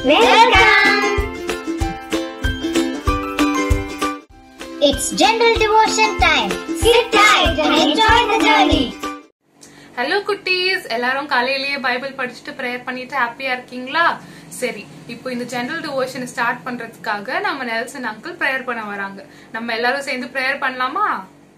Welcome! It's general devotion time. Sit tight and enjoy the journey. Hello குட்டீஸ் எல்லாரும் காலையிலேயே Bible படிச்சுட்டு prayer பண்ணிட்டு ஹாப்பியா இருக்கீங்களா சரி இப்போ இந்த ஜெனரல் டிவோஷன் ஸ்டார்ட் பண்றதுக்காக நம்ம நெல்சன் அங்கிள் ப்ரேயர் பண்ண வராங்க நம்ம எல்லாரும் சேர்ந்து ப்ரேயர் பண்ணலாமா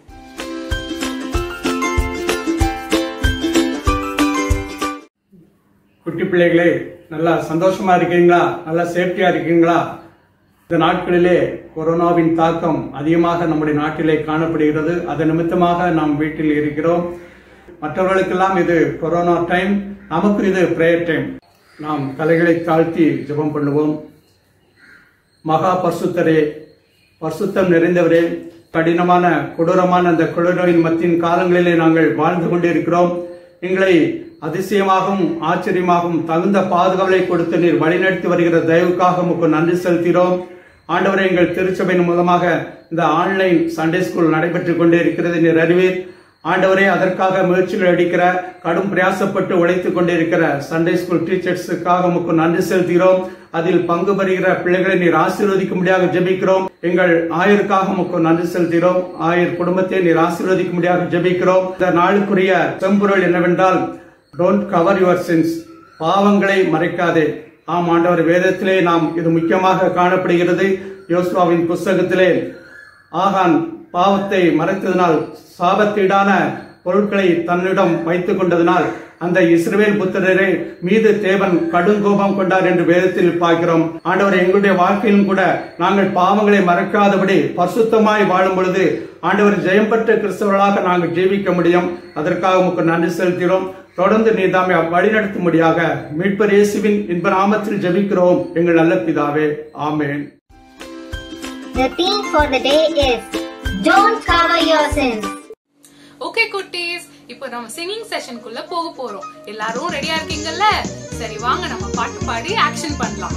குட்டி பிள்ளைகளே நல்லா சந்தோஷமா இருக்கீங்களா நல்லா சேஃப்டியா இருக்கீங்களா இந்த நாட்களிலே கொரோனாவின் தாக்கம் அதிகமாக நம்முடைய நாட்டிலே காணப்படுகிறது அதன் நிமித்தமாக நாம் வீட்டில் இருக்கிறோம் மற்றவர்களுக்கெல்லாம் இது கொரோனா டைம் நமக்கு இது பிரேயர் டைம் நாம் தலைகளை தாழ்த்தி ஜெபம் பண்ணுவோம் மகா பரிசுத்தரே பரிசுத்தம் நிறைந்தவரே கடினமான கொடூரமான அந்த கொடூரின் மத்தியின் காலங்களிலே நாங்கள் வாழ்ந்து கொண்டிருக்கிறோம் எங்களை அதிசயமாகவும் ஆச்சரியமாகவும் தகுந்த பாதுகாவலை கொடுத்து நீர் வழிநடத்தி வருகிற தயவுக்காக உமக்கு நன்றி செலுத்துகிறோம் ஆண்டவரே எங்கள் திருச்சபையின் மூலமாக இந்த ஆன்லைன் சண்டே ஸ்கூல் நடைபெற்றுக் கொண்டே இருக்கிறது நீர் அறிவீர் ஆண்டவரே அதற்காக முயற்சிகள் எடுக்கிற கடும் பிரயாசப்பட்டு உழைத்துக் கொண்டிருக்கிற சண்டே ஸ்கூல் டீச்சர்ஸுக்காக உமக்கு நன்றி செலுத்துகிறோம் அதில் பங்கு பெறுகிற பிள்ளைகளை நீர் ஆசீர்வதிக்கும்படியாக ஜெபிக்கிறோம் எங்கள் ஆயருக்காக உமக்கு நன்றி செலுத்துகிறோம் ஆயர் குடும்பத்தை நீர் ஆசீர்வதிக்கும்படியாக ஜெபிக்கிறோம் இந்த நாளுக்குரிய செம்பொருள் என்னவென்றால் டோன்ட் கவர் யுவர் சின்ஸ் பாவங்களை மறைக்காதே ஆம் ஆண்டவர் வேதத்திலே நாம் இது முக்கியமாக காணப்படுகிறது யோசுவாவின் புஸ்தகத்திலே ஆகான் பாவத்தை மறைத்ததினால் சாபத்தீடான பொருட்களை தன்னிடம் வைத்துக் கொண்டதனால் அந்த இஸ்ரவேல் புத்திரரை மீது தேவன் கடுங்கோபம் கொண்டார் என்று வேதத்தில் பார்க்கிறோம் ஆண்டவர் எங்களுடைய வாழ்க்கையிலும் கூட நாங்கள் பாவங்களை மறக்காதபடி பரிசுத்தமாய் வாழும் பொழுது ஆண்டவர் ஜெயம் பெற்ற கிறிஸ்தவர்களாக நாங்கள் ஜீவிக்க முடியும் அதற்காக உங்களுக்கு நன்றி செலுத்துகிறோம் தொடர்ந்து நீ தாமே வழிநடத்தும்படியாக மீட்பர் இயேசுவின் இன்ப நாமத்தில் ஜெபிக்கிறோம் எங்கள் நல்ல பிதாவே ஆமென் The theme for the day is Don't cover your sins. Okay குட்டீஸ் இப்போ நம்ம சிங்கிங் செஷனுக்குள்ள போக போறோம் எல்லாரும் ரெடியா இருக்கீங்கல்ல சரி வாங்க நம்ம பாட்டு பாடி ஆக்ஷன் பண்ணலாம்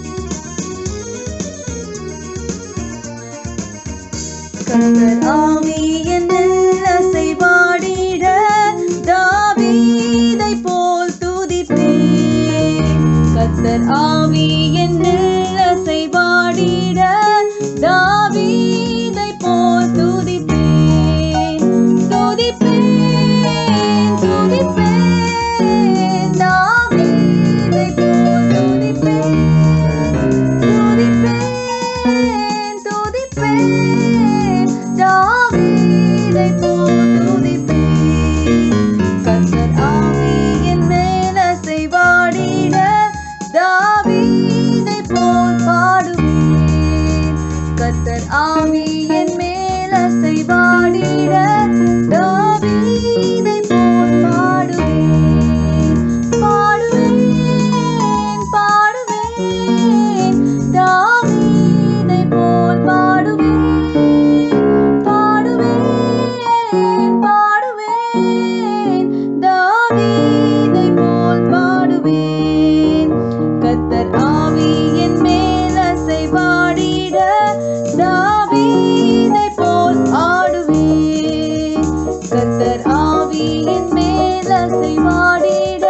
கர்த்தர் ஆவியின் அசைவாடிட தாவீதை போல் துதிப்பேன் கர்த்தர் ஆவியின் அசைவாடிட தாவீதை போல் துதிப்பேன் துதிப்பேன் துதிப்பேன் தாவீதை போல் துதிப்பேன் துதிப்பேன் துதிப்பேன் தாவீதை போல் துதிப்பேன் கர்த்தர் ஆவியின் மேல் அசைவாடிட தாவீதை போல் பாடுவேன் கர்த்தர் ஆவியின் மேல் அசைவாடிட தாவீதை போல் பாடுவேன் பாடுவேன் பாடுவேன் தாவீதை போல் பாடுவேன் பாடுவேன் பாடுவேன் தாவீதை போல் பாடுவேன் கத்தர் ஆவியின் மேல் அசைவாடிட தாவீதை போல் ஆடுவேன் கத்தர் ஆவியின் மேல் அசைவாடிட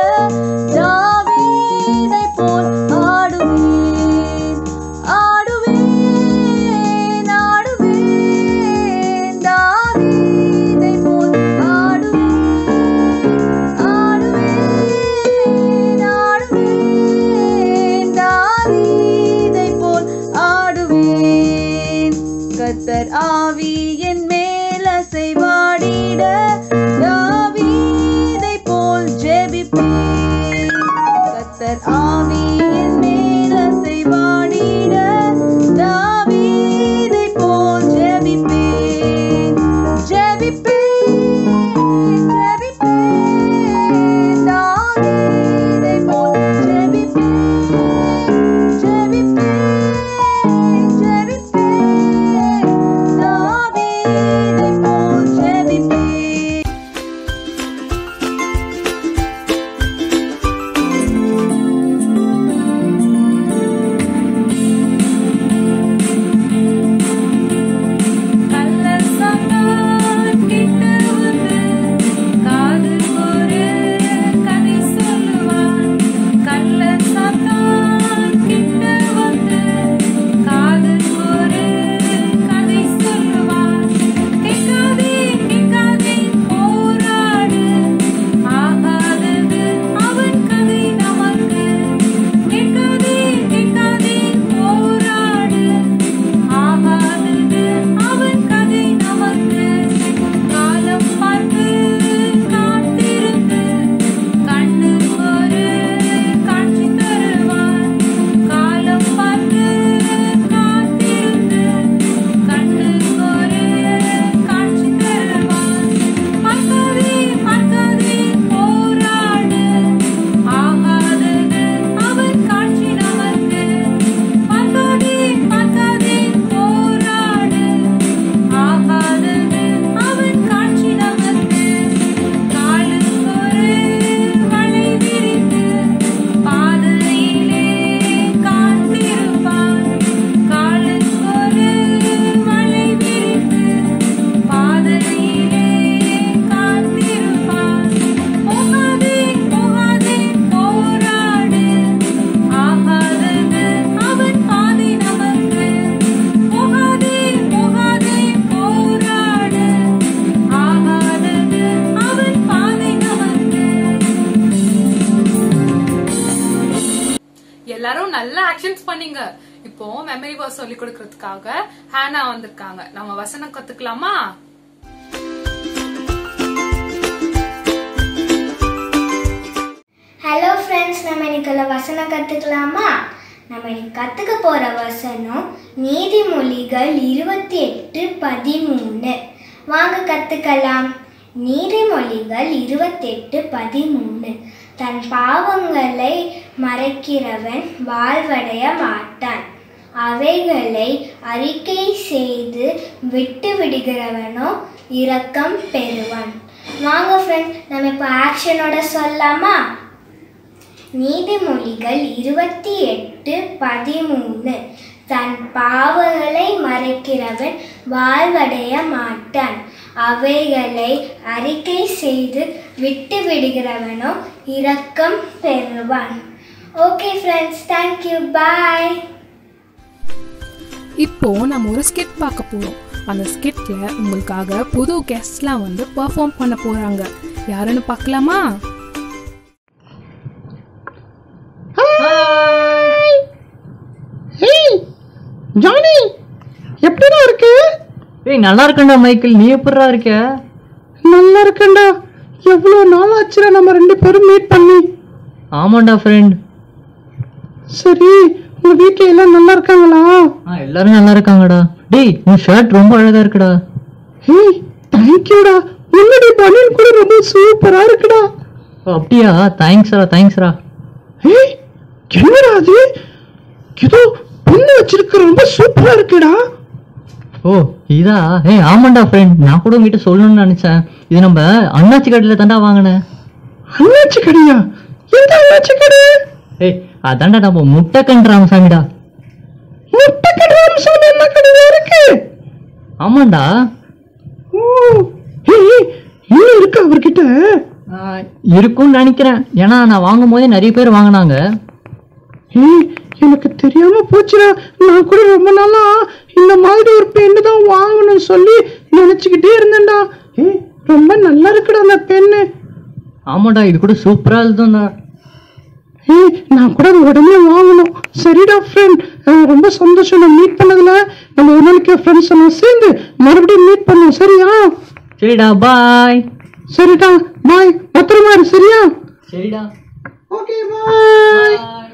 தாவீதை போல் ஆடுவேன் ஆடுவேன் ஆடுவேன் தாவீதை போல் ஆடுவேன் ஆடுவேன் ஆடுவேன் தாவீதை போல் ஆடுவேன் கத்தர் ஆவியின் மேல் அசைவாடிட தாவீதை போல் நல்ல ஆக்ஷன்ஸ் பண்ணீங்க இப்போ மெமரி வர்ஸ் சொல்லி கொடுக்கறதுக்காக ஹேனா வந்திருக்காங்க நம்ம வசனம் கத்துக்கலாமா ஹலோ ஃப்ரெண்ட்ஸ் நம்ம இன்னைக்குள்ள வசனம் கற்றுக்கலாமா நம்ம இன்னைக்கு கற்றுக்க போகிற வசனம் நீதிமொழிகள் இருபத்தி எட்டு பதிமூணு வாங்க கற்றுக்கலாம் நீதிமொழிகள் இருபத்தெட்டு பதிமூணு தன் பாவங்களை மறைக்கிறவன் வாழ்வடைய மாட்டான் அவைகளை அறிக்கை செய்து விட்டு விடுகிறவனோ இரக்கம் பெறுவான் வாங்க ஃப்ரெண்ட் நம்ம இப்போ ஆக்ஷனோட சொல்லலாமா நீதிமொழிகள் இருபத்தி எட்டு பதிமூணு தன் பாவங்களை மறைக்கிறவன் வாழ்வடைய மாட்டான் அவைகளை அறிக்கை செய்து விட்டு விடுகிறவனோ இரக்கம் பெறுவான் ஓகே ஃப்ரெண்ட்ஸ் தேங்க்யூ பாய் இப்போ நம்ம ஒரு ஸ்கிட் பார்க்க போறோம் அந்த ஸ்கிட்ல உங்களுக்காக புது கெஸ்ட்லாம் வந்து பெர்ஃபார்ம் பண்ண போறாங்க யாருன்னு பார்க்கலாமா ஹேய் ஜானி எப்படிடா இருக்கு ஏய் நல்லா இருக்கேன்டா மைக்கேல் நீ எப்படிடா இருக்க நல்லா இருக்கேன்டா எவ்வளோ நாள் ஆச்சுடா நம்ம ரெண்டு பேரும் மீட் பண்ணி ஆமாண்டா ஃப்ரெண்ட் சரி உங்க வீட்ல எல்லாம் நல்லா இருக்காங்களா ஆ எல்லாரும் நல்லா இருக்காங்கடா டேய் உன் ஷர்ட் ரொம்ப அழகா இருக்குடா ஹேய் தேங்க்யூடா உன்னுடைய பனியன் கூட ரொம்ப சூப்பரா இருக்குடா ஓ அப்படியா தேங்க்ஸ்ரா தேங்க்ஸ்ரா ஏய் என்னடா அது ஏதோ பொண்ணு வச்சிருக்க ரொம்ப சூப்பரா இருக்குடா ஓ இதா ஏய் ஆமாண்டா ஃப்ரெண்ட் நான் கூட உங்ககிட்ட சொல்லணும்னு நினைச்சேன் இது நம்ம அண்ணாச்சி கடையில் தாண்டா வாங்கினேன் அண்ணாச்சி கடையா எந்த அண்ணாச்சி கடை ஏய் அதான்டா நம்ம முட்டைக்கன் ராமசாமிடா முட்டை கடை ராமசாமி என்ன கடையா இருக்கு ஆமாண்டா ஓ ஏய் இன்னும் இருக்கு அவர்கிட்ட ஆ, இருக்கும்னு நினைக்கிறேன் ஏன்னா நான் வாங்கும் போதே நிறைய பேர் வாங்கினாங்க ஏய் எனக்கு தெரியாம போச்சுடா நான் கூட ரொம்ப நாளா இந்த மாதிரி ஒரு பெண்ணு தான் வாங்கணும்னு சொல்லி நினைச்சுக்கிட்டே இருந்தேன்டா ஏய் ரொம்ப நல்லா இருக்குடா அந்த பெண்ணு ஆமாடா இது கூட சூப்பரா இருக்கும்டா ஏய் நான் கூட அதை உடனே வாங்கணும் சரிடா ஃப்ரெண்ட் ரொம்ப சந்தோஷம் நான் மீட் பண்ணதுல நம்ம ஒரு நாளைக்கு ஃப்ரெண்ட்ஸ் எல்லாம் சேர்ந்து மறுபடியும் மீட் பண்ணுவோம் சரியா சரிடா பாய் சரிடா பாய் பத்திரமா இரு சரியா சரிடா ஓகே பாய்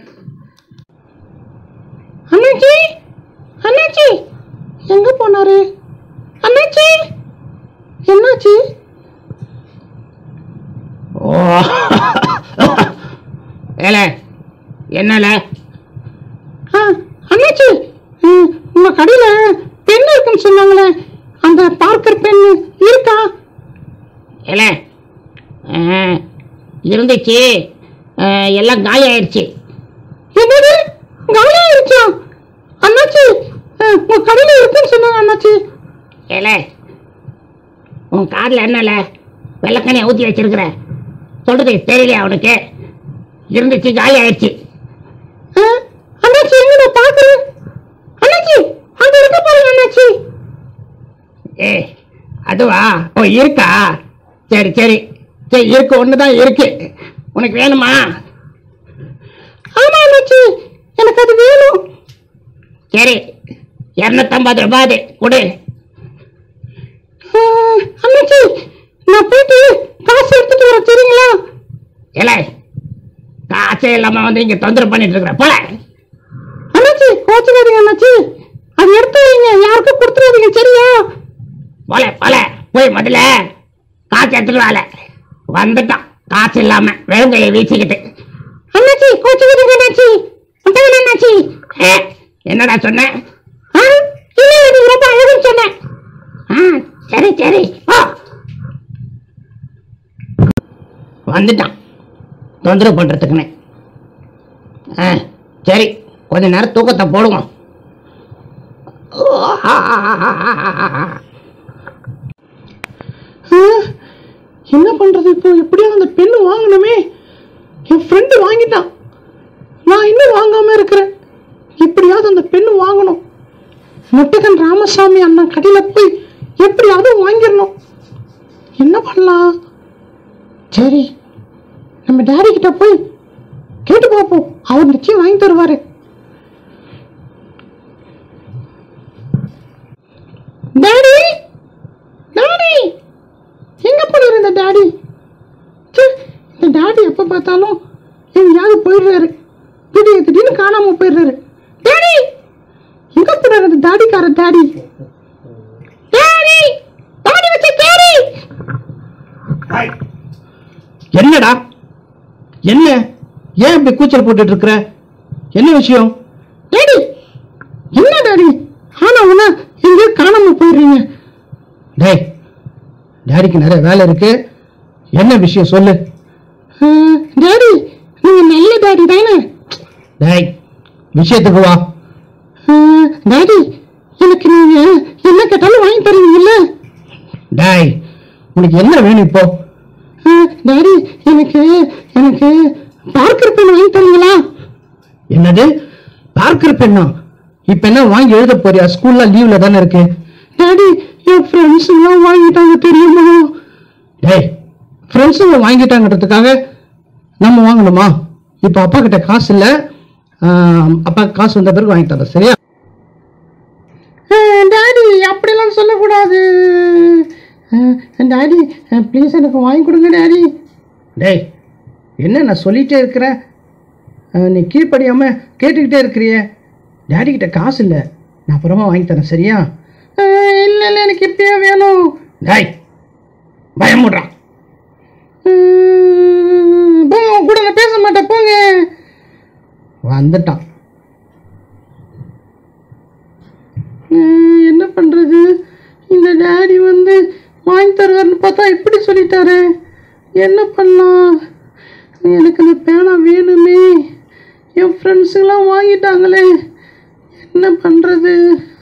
அண்ணாச்சி அண்ணாச்சி எங்க போனாரு அண்ணாச்சி என்னாச்சு ஏல என்னல ஆ, அண்ணாச்சி ம், உங்க கடையில பெண் இருக்குன்னு சொன்னாங்களே அந்த பார்க்கர் பெண் இருக்கா ஏல ஆ, இருந்துச்சு ஆ, எல்லாம் காலி ஆயிடுச்சு என்னது காலி ஆயிருச்சா அண்ணாச்சி ஆ, உங்க கடையில இருக்குன்னு சொன்னாங்க அண்ணாச்சி ஏல உன் காரில் என்னல வெள்ளக்கண்ணியை ஊற்றி வச்சிருக்கிற சொல்றது தெரியலையா அவனுக்கு இருந்துச்சு காலி ஆயிடுச்சு ஆ, அண்ணாச்சி எங்க நான் பாக்குறேன் அண்ணாச்சி அங்க இருக்க பாருங்க அண்ணாச்சி ஏ அதுவா ஓ இருக்கா சரி சரி சரி இருக்கு ஒன்று தான் இருக்கு உனக்கு வேணுமா ஆமா அண்ணாச்சி எனக்கு அது வேணும் சரி இரநூத்தம்பது ரூபாய் கொடு ஆ, அண்ணாச்சி நான் போயிட்டு காசு எடுத்துட்டு வரேன் சரிங்களா இல்ல காசே இல்லாம வந்து இங்க தொந்தரவு பண்ணிட்டு இருக்கிற போல அண்ணாச்சி கோச்சுக்காதீங்க அண்ணாச்சி அது எடுத்து வைங்க யாருக்கும் கொடுத்துடாதீங்க சரியா போல போல போய் முதல்ல காசு எடுத்துட்டு வாழ வந்துட்டான் காசு இல்லாம வெறுங்கையை வீசிக்கிட்டு அண்ணாச்சி கோச்சுக்காதீங்க அண்ணாச்சி அதான் அண்ணாச்சி ஏ, என்னடா சொன்ன ஆ இல்லை இது ரொம்ப அழகுன்னு சொன்னேன் ஆ, சரி சரி போ வந்துட்டான் தொந்தரவு பண்றதுக்குன்னு ஆ சரி கொஞ்ச நேரம் தூக்கத்தை போடுவோம் ஆ, என்ன பண்றது இப்போ எப்படியாவது அந்த பெண்ணு வாங்கணுமே என் ஃப்ரெண்டு வாங்கிட்டான் நான் இன்னும் வாங்காம இருக்கிறேன் எப்படியாவது அந்த பெண்ணு வாங்கணும் முட்டகன் ராமசாமி அண்ணன் கடையில போய் எப்படியாவது வாங்கிடணும் என்ன பண்ணலாம் சரி நம்ம டேடி கிட்ட போய் கேட்டு பார்ப்போம் அவர் நிச்சயம் வாங்கி தருவாரு பார்த்தாலும் எங்கேயாவது போயிடுறாரு திடீர் திடீர்னு காணாம போயிடுறாரு டாடி எங்க போறாரு அந்த தாடிக்கார டாடி டாடி தாடி வச்ச டாடி என்னடா என்ன ஏன் இப்படி கூச்சல் போட்டுட்டு இருக்கிற என்ன விஷயம் டாடி என்ன டாடி ஆனா உன எங்கேயோ காணாம போயிடுறீங்க டேய் டாடிக்கு நிறைய வேலை இருக்கு என்ன விஷயம் சொல்லு அஹ், டாடி நீங்க நல்ல டாடி தானே டேய் விஷயத்துக்கு வா அஹ், டாடி எனக்கு நீங்க என்ன கேட்டாலும் வாங்கி தருவீங்கல்ல டேய் உனக்கு என்ன வேணும் இப்போ அஹ், டாடி எனக்கு எனக்கு பார்க்கர் பெண் வாங்கி தருவீங்களா என்னது பார்க்கர் பெண்ணா இப்ப என்ன வாங்கி எழுத போறியா ஸ்கூல்ல லீவ்ல தானே இருக்கு டாடி என் ஃப்ரெண்ட்ஸ் எல்லாம் வாங்கிட்டாங்க தெரியுமா டேய் ஃப்ரெண்ட்ஸுங்க வாங்கிட்டாங்கன்றதுக்காக நம்ம வாங்கணுமா இப்போ அப்பா கிட்ட காசு இல்லை அப்பா காசு வந்த பிறகு வாங்கி தரேன் சரியா அஹ், டாடி அப்படிலாம் சொல்லக்கூடாது அஹ், டாடி ப்ளீஸ் எனக்கு வாங்கி கொடுங்க டாடி டேய் என்ன நான் சொல்லிட்டே இருக்கிறேன் அஹ், நீ கீழ்ப்படியாம கேட்டுக்கிட்டே இருக்கிறியே டாடி கிட்ட காசு இல்லை நான் அப்புறமா வாங்கி தரேன் சரியா அஹ், இல்ல இல்ல எனக்கு இப்பயே வேணும் டேய் பயமுடுறான் உம், போங்க உங்க கூட நான் பேச மாட்டேன் போங்க வந்துட்டான் உம், என்ன பண்றது இந்த டாடி வந்து வாங்கி தருவார்னு பார்த்தா இப்படி சொல்லிட்டாரு என்ன பண்ணலாம் எனக்கு அந்த பேனா வேணுமே என் ஃப்ரெண்ட்ஸுங்களாம் வாங்கிட்டாங்களே என்ன பண்றது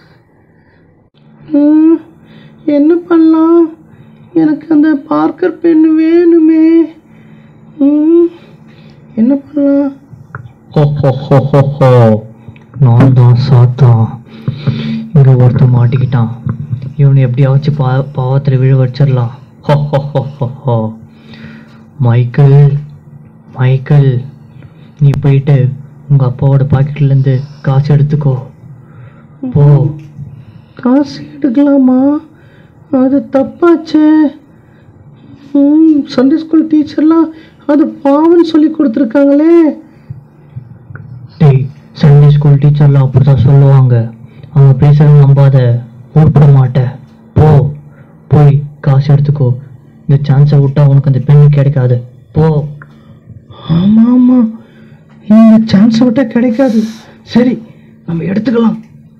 உம், என்ன பண்ணலாம் எனக்கு அந்த பார்க்கர் பென் வேணுமே உம், என்ன பண்ணலாம் ஹோ ஹோ ஹோ ஹோ ஹோ நான் தான் சாத்தான் இங்கே ஒருத்தன் மாட்டிக்கிட்டான் இவனை எப்படியாச்சும் பா பாவத்தில் விழ வச்சிடலாம் ஹோ ஹோ ஹோ ஹோ ஹோ மைக்கேல் மைக்கேல் நீ போயிட்டு உங்கள் அப்பாவோட பாக்கெட்லேருந்து காசு எடுத்துக்கோ போ காசு எடுக்கலாமா அது தப்பாச்சே ம் சண்டே ஸ்கூல் டீச்சர்லாம் அது பாவம்னு சொல்லி கொடுத்துருக்காங்களே டேய் சண்டே ஸ்கூல் டீச்சர்லாம் அப்படி தான் சொல்லுவாங்க அவங்க பேசுறது நம்பாத உருப்பிட மாட்டேன் போ போய் காசு எடுத்துக்கோ இந்த சான்ஸை விட்டா உனக்கு அந்த பெண் கிடைக்காது போ ஆமாம் ஆமாம் இந்த சான்ஸ் விட்டா கிடைக்காது சரி நம்ம எடுத்துக்கலாம்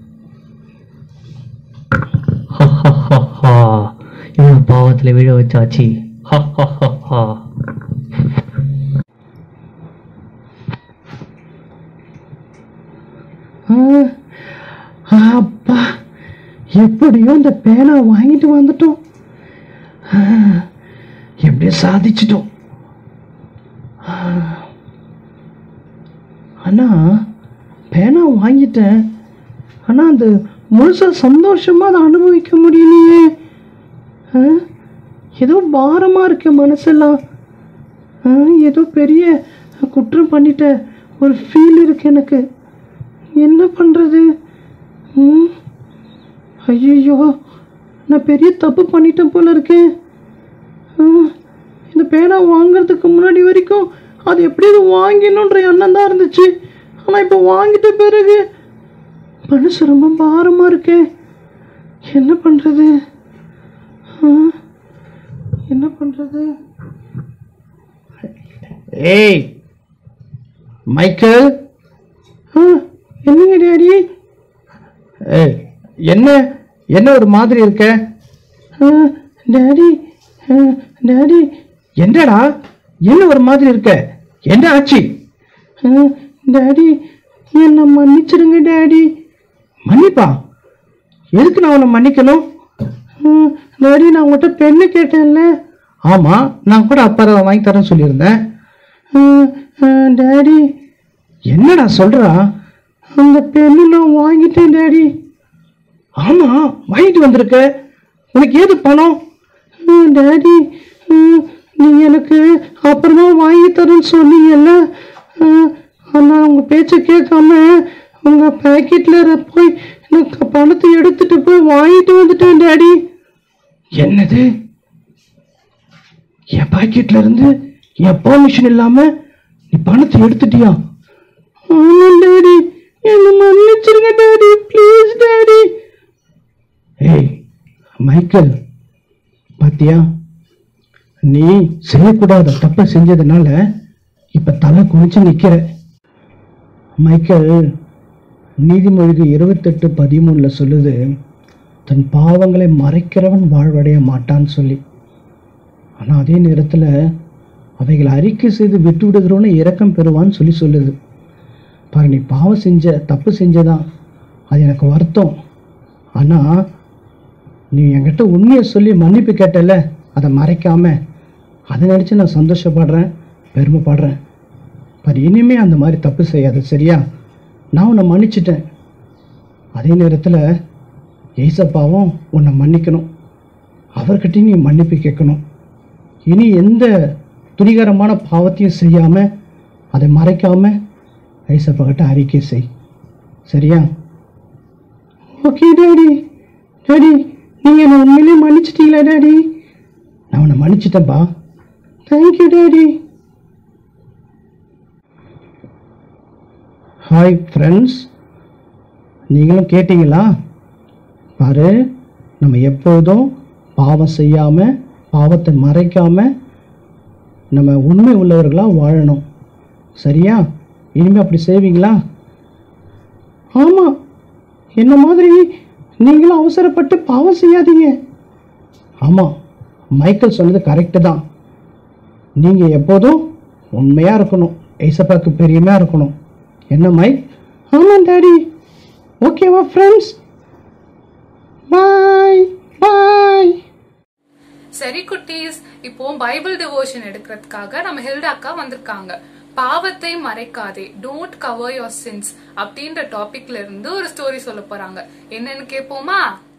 ஹஹஹஹா. இவன் பாவத்தில் விழ வச்சாச்சு ஹஹஹஹா. ஆ, அப்பா எப்படியோ இந்த பேனா வாங்கிட்டு வந்துட்டோம் ஆ, எப்படியோ சாதிச்சிட்டோம் ஆ. அண்ணா பேனா வாங்கிட்டேன் ஆனா அந்த முழுசா சந்தோஷமா அதை அனுபவிக்க முடியலையே ஆ, ஏதோ பாரமா இருக்கு மனசெல்லாம் ஆ, ஏதோ பெரிய குற்றம் பண்ணிட்ட ஒரு ஃபீல் இருக்கு எனக்கு என்ன பண்றது ம் ஐயோ நான் பெரிய தப்பு பண்ணிட்டேன் போல இருக்கேன் ஆ, இந்த பேனா வாங்குறதுக்கு முன்னாடி வரைக்கும் அது எப்படியாவது வாங்கிடணுன்ற எண்ணம் தான் இருந்துச்சு ஆனால் இப்போ வாங்கிட்ட பிறகு மனசு ரொம்ப பாரமாக இருக்கே என்ன பண்ணுறது என்ன பண்ணுறது ஏய் மைக்கேல் ஆ என்னங்க டேடி ஏய் என்ன என்ன ஒரு மாதிரி இருக்க ஆ, டேடி ஆ, டேடி என்னடா என்ன ஒரு மாதிரி இருக்க என்ன ஆச்சு ஆ, டேடி என்னை மன்னிச்சிடுங்க டேடி மன்னிப்பா எதுக்கு நான் உன்னை மன்னிக்கணும் ஆ, டேடி நான் உங்கள்கிட்ட பெண்ணு கேட்டேன்ல ஆமா நான் கூட அப்பா தான் வாங்கி தரேன்னு சொல்லியிருந்தேன் ஆ, ஆ, டேடி என்னடா சொல்றா அந்த பெண்ணு நான் வாங்கிட்டேன் டேடி ஆமா வாங்கிட்டு வந்திருக்க உனக்கு ஏது பணம் ஆ, டேடி ஆ, நீங்க எனக்கு அப்புறமா வாங்கி தரேன்னு சொன்னீங்கல்ல ஆ, ஆனா உங்க பேச்ச கேட்காம உங்க பாக்கெட்ல போய் எனக்கு பணத்தை எடுத்துட்டு போய் வாங்கிட்டு வந்துட்டேன் டேடி என்னது என் பாக்கெட்ல இருந்து என் பெர்மிஷன் இல்லாம நீ பணத்தை எடுத்துட்டியா ஆமா டாடி என்ன மன்னிச்சிருங்க டாடி ப்ளீஸ் டாடி ஏய் மைக்கேல் பாத்தியா நீ செய்யக்கூடாத தப்பை செஞ்சதுனால இப்ப தலை குனிச்சு நிக்கிற மைக்கேல் நீதிமொழிகள் இருபத்தெட்டு பதிமூணுல சொல்லுது தன் பாவங்களை மறைக்கிறவன் வாழ்வடைய மாட்டான்னு சொல்லி ஆனா அதே நேரத்துல அவைகளை அறிக்கை செய்து விட்டு விடுகிறவனை இரக்கம் பெறுவான்னு சொல்லி சொல்லுது பாரு நீ பாவம் செஞ்ச தப்பு செஞ்சதான் அது எனக்கு வருத்தம் ஆனா நீ என்கிட்ட உண்மையை சொல்லி மன்னிப்பு கேட்டல அதை மறைக்காம அதை நினச்சி நான் சந்தோஷப்படுறேன் பெருமைப்படுறேன் பாரு இனிமே அந்த மாதிரி தப்பு செய்யாத சரியா நான் உன்னை மன்னிச்சிட்டேன் அதே நேரத்தில் ஏசப்பாவும் உன்னை மன்னிக்கணும் அவர்கிட்டயும் நீ மன்னிப்பு கேட்கணும் இனி எந்த துணிகரமான பாவத்தையும் செய்யாம அதை மறைக்காம ஏசப்பா கிட்ட அறிக்கை செய் சரியா ஓகே டாடி டாடி நீங்க என்ன உண்மையிலே மன்னிச்சிட்டீங்களா டாடி நான் உன்னை மன்னிச்சிட்டேன்ப்பா தேங்க்யூ டாடி ஹாய் ஃப்ரெண்ட்ஸ் நீங்களும் கேட்டீங்களா பாரு நம்ம எப்போதும் பாவம் செய்யாம பாவத்தை மறைக்காம நம்ம உண்மை உள்ளவர்களா வாழணும் சரியா இனிமே அப்படி செய்வீங்களா ஆமா என்ன மாதிரி நீங்களும் அவசரப்பட்டு பாவம் செய்யாதீங்க ஆமா மைக்கேல் சொன்னது கரெக்டு தான் நீங்க எப்போதும் உண்மையா இருக்கணும் ஏசப்பாக்கு பெரியமையா இருக்கணும் என்ன மைக் ஆமா டாடி ஓகேவா ஃப்ரெண்ட்ஸ் பாய் பாய் சரி குட்டீஸ் இப்போ பைபிள் டிவோஷன் எடுக்கிறதுக்காக நம்ம ஹில்டா அக்கா வந்திருக்காங்க பாவத்தை மறைக்காதே டோன்ட் கவர் யோர் சின்ஸ் அப்படின்ற டாபிக்ல இருந்து ஒரு ஸ்டோரி சொல்ல போறாங்க என்னன்னு கேட்போமா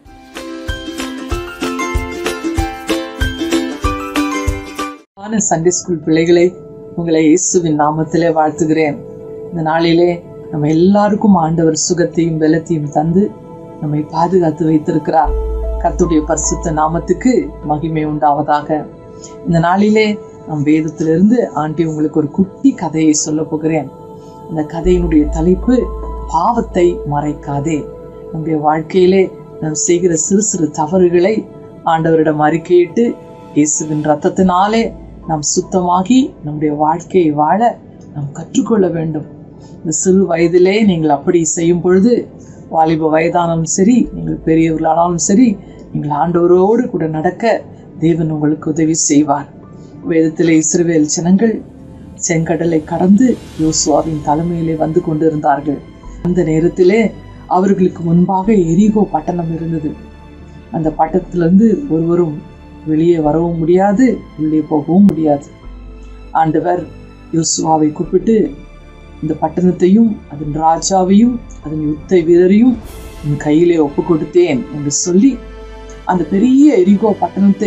ஆன சண்டே ஸ்கூல் பிள்ளைகளை உங்களை இயேசுவின் நாமத்திலே வாழ்த்துகிறேன் இந்த நாளிலே நம்ம எல்லாருக்கும் ஆண்டவர் சுகத்தையும் பலத்தையும் தந்து நம்மை பாதுகாத்து வைத்திருக்கிறார் கர்த்தருடைய பரிசுத்த நாமத்துக்கு மகிமை உண்டாவதாக இந்த நாளிலே நம் வேதத்திலிருந்து ஆண்டி உங்களுக்கு ஒரு குட்டி கதையை சொல்ல போகிறேன் இந்த கதையினுடைய தலைப்பு பாவத்தை மறைக்காதே நம்முடைய வாழ்க்கையிலே நாம் செய்கிற சிறு சிறு தவறுகளை ஆண்டவரிடம் அறிக்கையிட்டு இயேசுவின் ரத்தத்தினாலே நாம் சுத்தமாகி நம்முடைய வாழ்க்கையை வாழ நாம் கற்றுக்கொள்ள வேண்டும் இந்த சிறு வயதிலே நீங்கள் அப்படி செய்யும் பொழுது வாலிப வயதானாலும் சரி நீங்கள் பெரியவர்களானாலும் சரி நீங்கள் ஆண்டவரோடு கூட நடக்க தேவன் உங்களுக்கு உதவி செய்வார் வேதத்திலே இஸ்ரவேல் ஜனங்கள் செங்கடலை கடந்து யோசுவாவின் தலைமையிலே வந்து கொண்டிருந்தார்கள் அந்த நேரத்திலே அவர்களுக்கு முன்பாக எரிகோ பட்டணம் இருந்தது அந்த பட்டணத்திலிருந்து ஒருவரும் வெளியே வரவும் முடியாது உள்ளே போகவும் முடியாது ஆண்டவர் யோசுவாவை கூப்பிட்டு இந்த பட்டணத்தையும் அதன் ராஜாவையும் அதன் யுத்த வீரரையும் என் கையிலே ஒப்பு கொடுத்தேன் என்று சொல்லி அந்த பெரிய எரிகோ பட்டணத்தை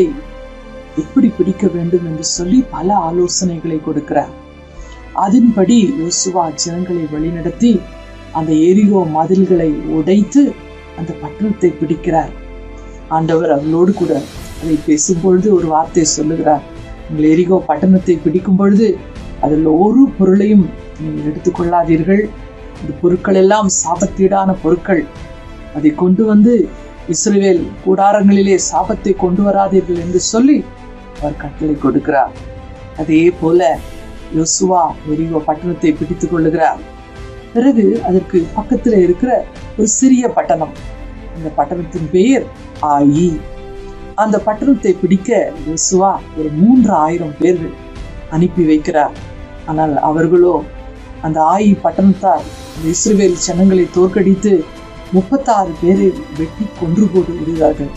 எப்படி பிடிக்க வேண்டும் என்று சொல்லி பல ஆலோசனைகளை கொடுக்கிறார் அதன்படி யோசுவா ஜனங்களை வழிநடத்தி அந்த எரிகோ மதில்களை உடைத்து அந்த பட்டணத்தை பிடிக்கிறார் ஆண்டவர் அவர்களோடு கூட அதை பேசும்பொழுது ஒரு வார்த்தை சொல்லுகிறார் நீங்கள் எரிகோ பட்டணத்தை பிடிக்கும் பொழுது அதில் ஒரு பொருளையும் நீங்கள் எடுத்துக்கொள்ளாதீர்கள் இந்த பொருட்கள் எல்லாம் சாபத்தீடான பொருட்கள் அதை கொண்டு வந்து இஸ்ரவேல் கூடாரங்களிலே சாபத்தை கொண்டு வராதீர்கள் என்று சொல்லி அவர் கட்டளை கொடுக்கிறார் அதே போல யோசுவா எரிகோ பட்டணத்தை பிடித்துக் கொள்ளுகிறார் பிறகு அதற்கு பக்கத்தில் இருக்கிற ஒரு சிறிய பட்டணம் அந்த பட்டணத்தின் பெயர் ஆயி அந்த பட்டணத்தை பிடிக்க யோசுவா ஒரு மூன்று ஆயிரம் பேர்கள் அனுப்பி வைக்கிறார் ஆனால் அவர்களோ அந்த ஆயி பட்டணத்தார் அந்த இஸ்ரவேல் ஜனங்களை தோற்கடித்து முப்பத்தாறு பேரை வெட்டி கொன்று போட்டு விடுகிறார்கள்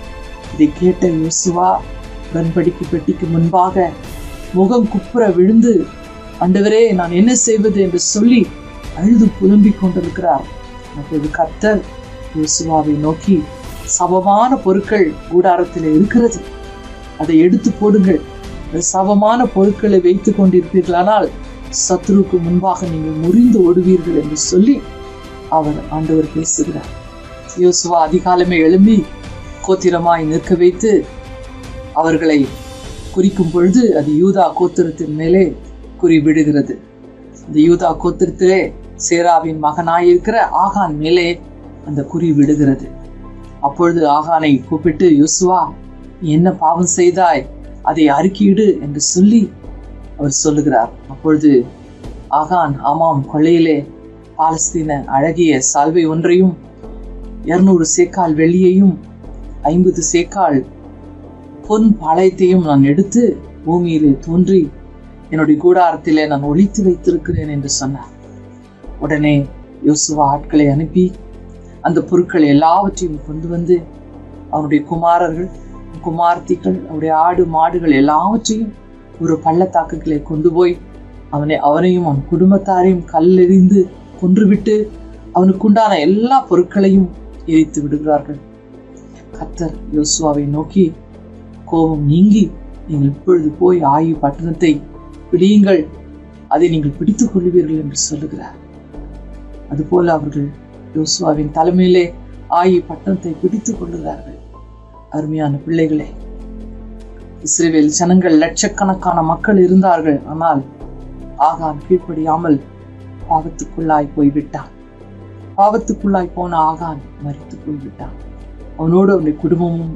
இதை கேட்ட யோசுவா உடன்படிக்கை பெட்டிக்கு முன்பாக முகம் குப்புற விழுந்து ஆண்டவரே நான் என்ன செய்வது என்று சொல்லி அழுது புலம்பிக் கொண்டிருக்கிறார் அப்போது கர்த்தர் யோசுவாவை நோக்கி சமமான பொருட்கள் கூடாரத்தில் இருக்கிறது அதை எடுத்து போடுங்கள் அந்த சமமான பொருட்களை வைத்துக் கொண்டிருப்பீர்களானால் சத்ருக்கு முன்பாக நீங்கள் முறிந்து ஓடுவீர்கள் என்று சொல்லி அவர் ஆண்டவர் பேசுகிறார் யோசுவா அதிகாலமே எழும்பி கோத்திரமாய் நிற்க வைத்து அவர்களை குறிக்கும் பொழுது அது யூதா கோத்திரத்தின் மேலே குறிவிடுகிறது இந்த யூதா கோத்திரத்திலே சேராவின் மகனாயிருக்கிற ஆகான் மேலே அந்த குறி விடுகிறது அப்பொழுது ஆகானை கூப்பிட்டு யோசுவா நீ என்ன பாவம் செய்தாய் அதை அறிக்கையிடு என்று சொல்லி அவர் சொல்லுகிறார் அப்பொழுது ஆகான் ஆமாம் கொள்ளையிலே பாலஸ்தீன அழகிய சால்வை ஒன்றையும் இருநூறு சேக்கால் வெள்ளியையும் ஐம்பது சேக்கால் பொன் பாளையத்தையும் நான் எடுத்து பூமியிலே தோன்றி என்னுடைய கூடாரத்திலே நான் ஒளித்து வைத்திருக்கிறேன் என்று சொன்னார் உடனே யோசுவா ஆட்களை அனுப்பி அந்த பொருட்கள் எல்லாவற்றையும் கொண்டு வந்து அவனுடைய குமாரர்கள் குமார்த்திகள் அவருடைய ஆடு மாடுகள் எல்லாவற்றையும் ஒரு பள்ளத்தாக்குகளை கொண்டு போய் அவனை அவனையும் அவன் குடும்பத்தாரையும் கல்லெறிந்து கொன்றுவிட்டு அவனுக்குண்டான எல்லா பொருட்களையும் எரித்து விடுகிறார்கள் கத்தர் யோசுவாவை நோக்கி கோபம் நீங்கி நீங்கள் இப்பொழுது போய் ஆயு பட்டணத்தை பிடியுங்கள் அதை நீங்கள் பிடித்துக் கொள்வீர்கள் என்று சொல்லுகிறார் அதுபோல அவர்கள் யோசுவாவின் தலைமையிலே ஆயி பட்டணத்தை பிடித்துக் கொள்ளுகிறார்கள் அருமையான பிள்ளைகளே இஸ்ரேல் ஜனங்கள் லட்சக்கணக்கான மக்கள் இருந்தார்கள் ஆனால் ஆகான் கீழ்ப்படியாமல் பாவத்துக்குள்ளாய் போய்விட்டான் பாவத்துக்குள்ளாய் போன ஆகான் மறித்து போய்விட்டான் அவனோடு அவனுடைய குடும்பமும்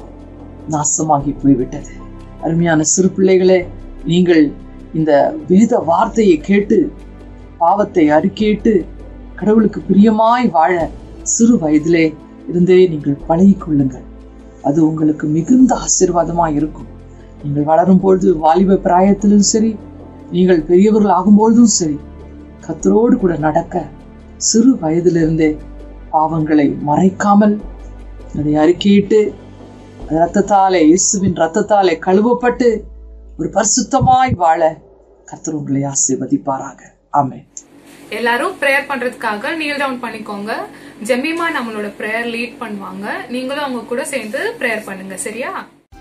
நாசமாகி போய்விட்டது அருமையான சிறு பிள்ளைகளே நீங்கள் இந்த வேத வார்த்தையை கேட்டு பாவத்தை அறிக்கையிட்டு கடவுளுக்கு பிரியமாய் வாழ சிறு வயதிலே இருந்தே நீங்கள் பழகிக் கொள்ளுங்கள் அது உங்களுக்கு மிகுந்த ஆசீர்வாதமாய் இருக்கும் நீங்கள் வளரும் பொழுது வாலிப பிராயத்திலும் சரி நீங்கள் பெரியவர்கள் ஆகும்பொழுதும் சரி கத்தரோடு கூட நடக்க சிறு வயதிலிருந்தே பாவங்களை மறைக்காமல் அதை அறிக்கையிட்டு ரத்தத்தாலே இயேசுவின் ரத்தத்தாலே கழுவப்பட்டு ஒரு பரிசுத்தமாய் வாழ கர்த்தர் உங்களை ஆசீர்வதிப்பாராக ஆமென் எல்லாரும் ப்ரேயர் பண்றதுக்காக நீல் டவுன் பண்ணிக்கோங்க ஜெமிமா நம்மளோட ப்ரேயர் லீட் பண்ணுவாங்க நீங்களும் அவங்க கூட சேர்ந்து ப்ரேயர் பண்ணுங்க சரியா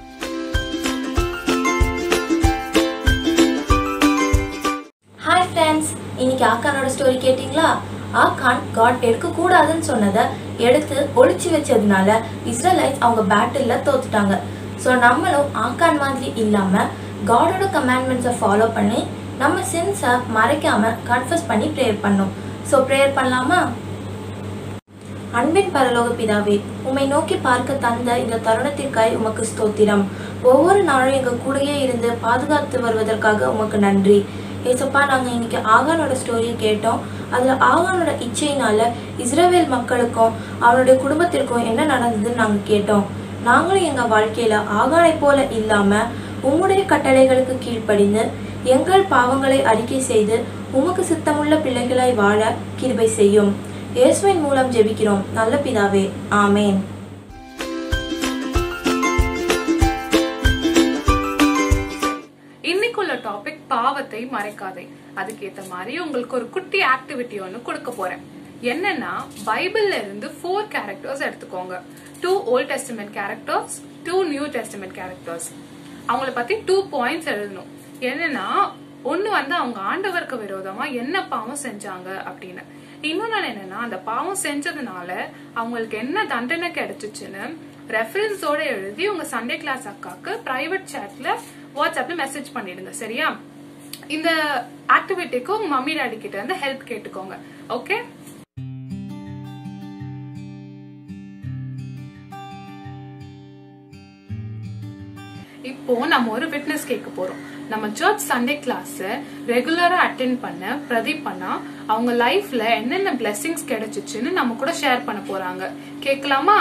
ஹாய் ஃப்ரெண்ட்ஸ் இன்னைக்கு ஆக்கானோட ஸ்டோரி கேட்டிங்களா ஆக்கான் காட் எடுக்கக்கூடாதுன்னு சொன்னதை எடுத்து ஒளிச்சு வச்சதுனால இஸ்ரேலைட்ஸ் அவங்க பேட்டிலில் தோத்துட்டாங்க ஸோ நம்மளும் ஆக்கான் மாதிரி இல்லாமல் காடோட கமாண்ட்மெண்ட்ஸை ஃபாலோ பண்ணி நம்ம சின்ஸை மறைக்காம கன்ஃபஸ் பண்ணி ப்ரேயர் பண்ணோம் ஸோ ப்ரேயர் பண்ணலாமா அன்பின் பரலோக பிதாவே உம்மை நோக்கி பார்க்க தந்த இந்த தருணத்திற்காய் உமக்கு ஸ்தோத்திரம் ஒவ்வொரு நாளும் எங்க கூடயே இருந்து பாதுகாத்து வருவதற்காக உமக்கு நன்றி ஏசப்பா நாங்கள் இன்னைக்கு ஆகானோட ஸ்டோரியை கேட்டோம் அதில் ஆகானோட இச்சையினால இஸ்ரேல் மக்களுக்கும் அவனுடைய குடும்பத்திற்கும் என்ன நடந்ததுன்னு நாங்கள் கேட்டோம் நாங்களும் எங்கள் வாழ்க்கையில் ஆகானை போல இல்லாமல் உம்முடைய கட்டளைகளுக்கு கீழ்ப்படிந்து எங்கள் பாவங்களை அறிக்கை செய்து உமக்கு சித்தமுள்ள பிள்ளைகளாய் வாழ கிருபை செய்யும் இயேசுவின் மூலம் ஜெபிக்கிறோம் நல்ல பிதாவே ஆமேன் இன்னைக்குள்ள டாபிக் பாவத்தை மறைக்காதே அதுக்கேத்த மாதிரி உங்களுக்கு ஒரு குட்டி ஆக்டிவிட்டி ஒன்னு கொடுக்க போறேன் என்னன்னா பைபிள்ல இருந்து ஃபோர் கேரக்டர்ஸ் எடுத்துக்கோங்க two old testament characters two new testament characters அவங்கள பத்தி டூ பாயிண்ட்ஸ் எழுதணும் என்னன்னா ஒண்ணு வந்து அவங்க ஆண்டவருக்கு விரோதமா என்ன பாவம் செஞ்சாங்க அப்படின்னு இன்னொன்னு என்னன்னா அந்த பாவம் செஞ்சதுனால அவங்களுக்கு என்ன தண்டனை கிடைச்சிச்சுன்னு ரெஃபரன்ஸோட எழுதி உங்க சண்டே கிளாஸ் அக்காக்கு பிரைவேட் சாட்ல வாட்ஸ்அப்ல மெசேஜ் பண்ணிடுங்க சரியா இந்த ஆக்டிவிட்டிக்கு உங்க மம்மி டாடி கிட்ட இருந்து ஹெல்ப் கேட்டுக்கோங்க ஓகே இப்போ நம்ம ஒரு விட்னஸ் கேட்க போறோம் நம்ம சர்ச் சண்டே கிளாஸ் ரெகுலரா அட்டென்ட் பண்ண பிரதீப் பண்ணா அவங்க லைஃப்ல என்னென்ன பிளெஸிங்ஸ் கிடைச்சிச்சுன்னு நம்ம கூட ஷேர் பண்ண போறாங்க கேட்கலாமா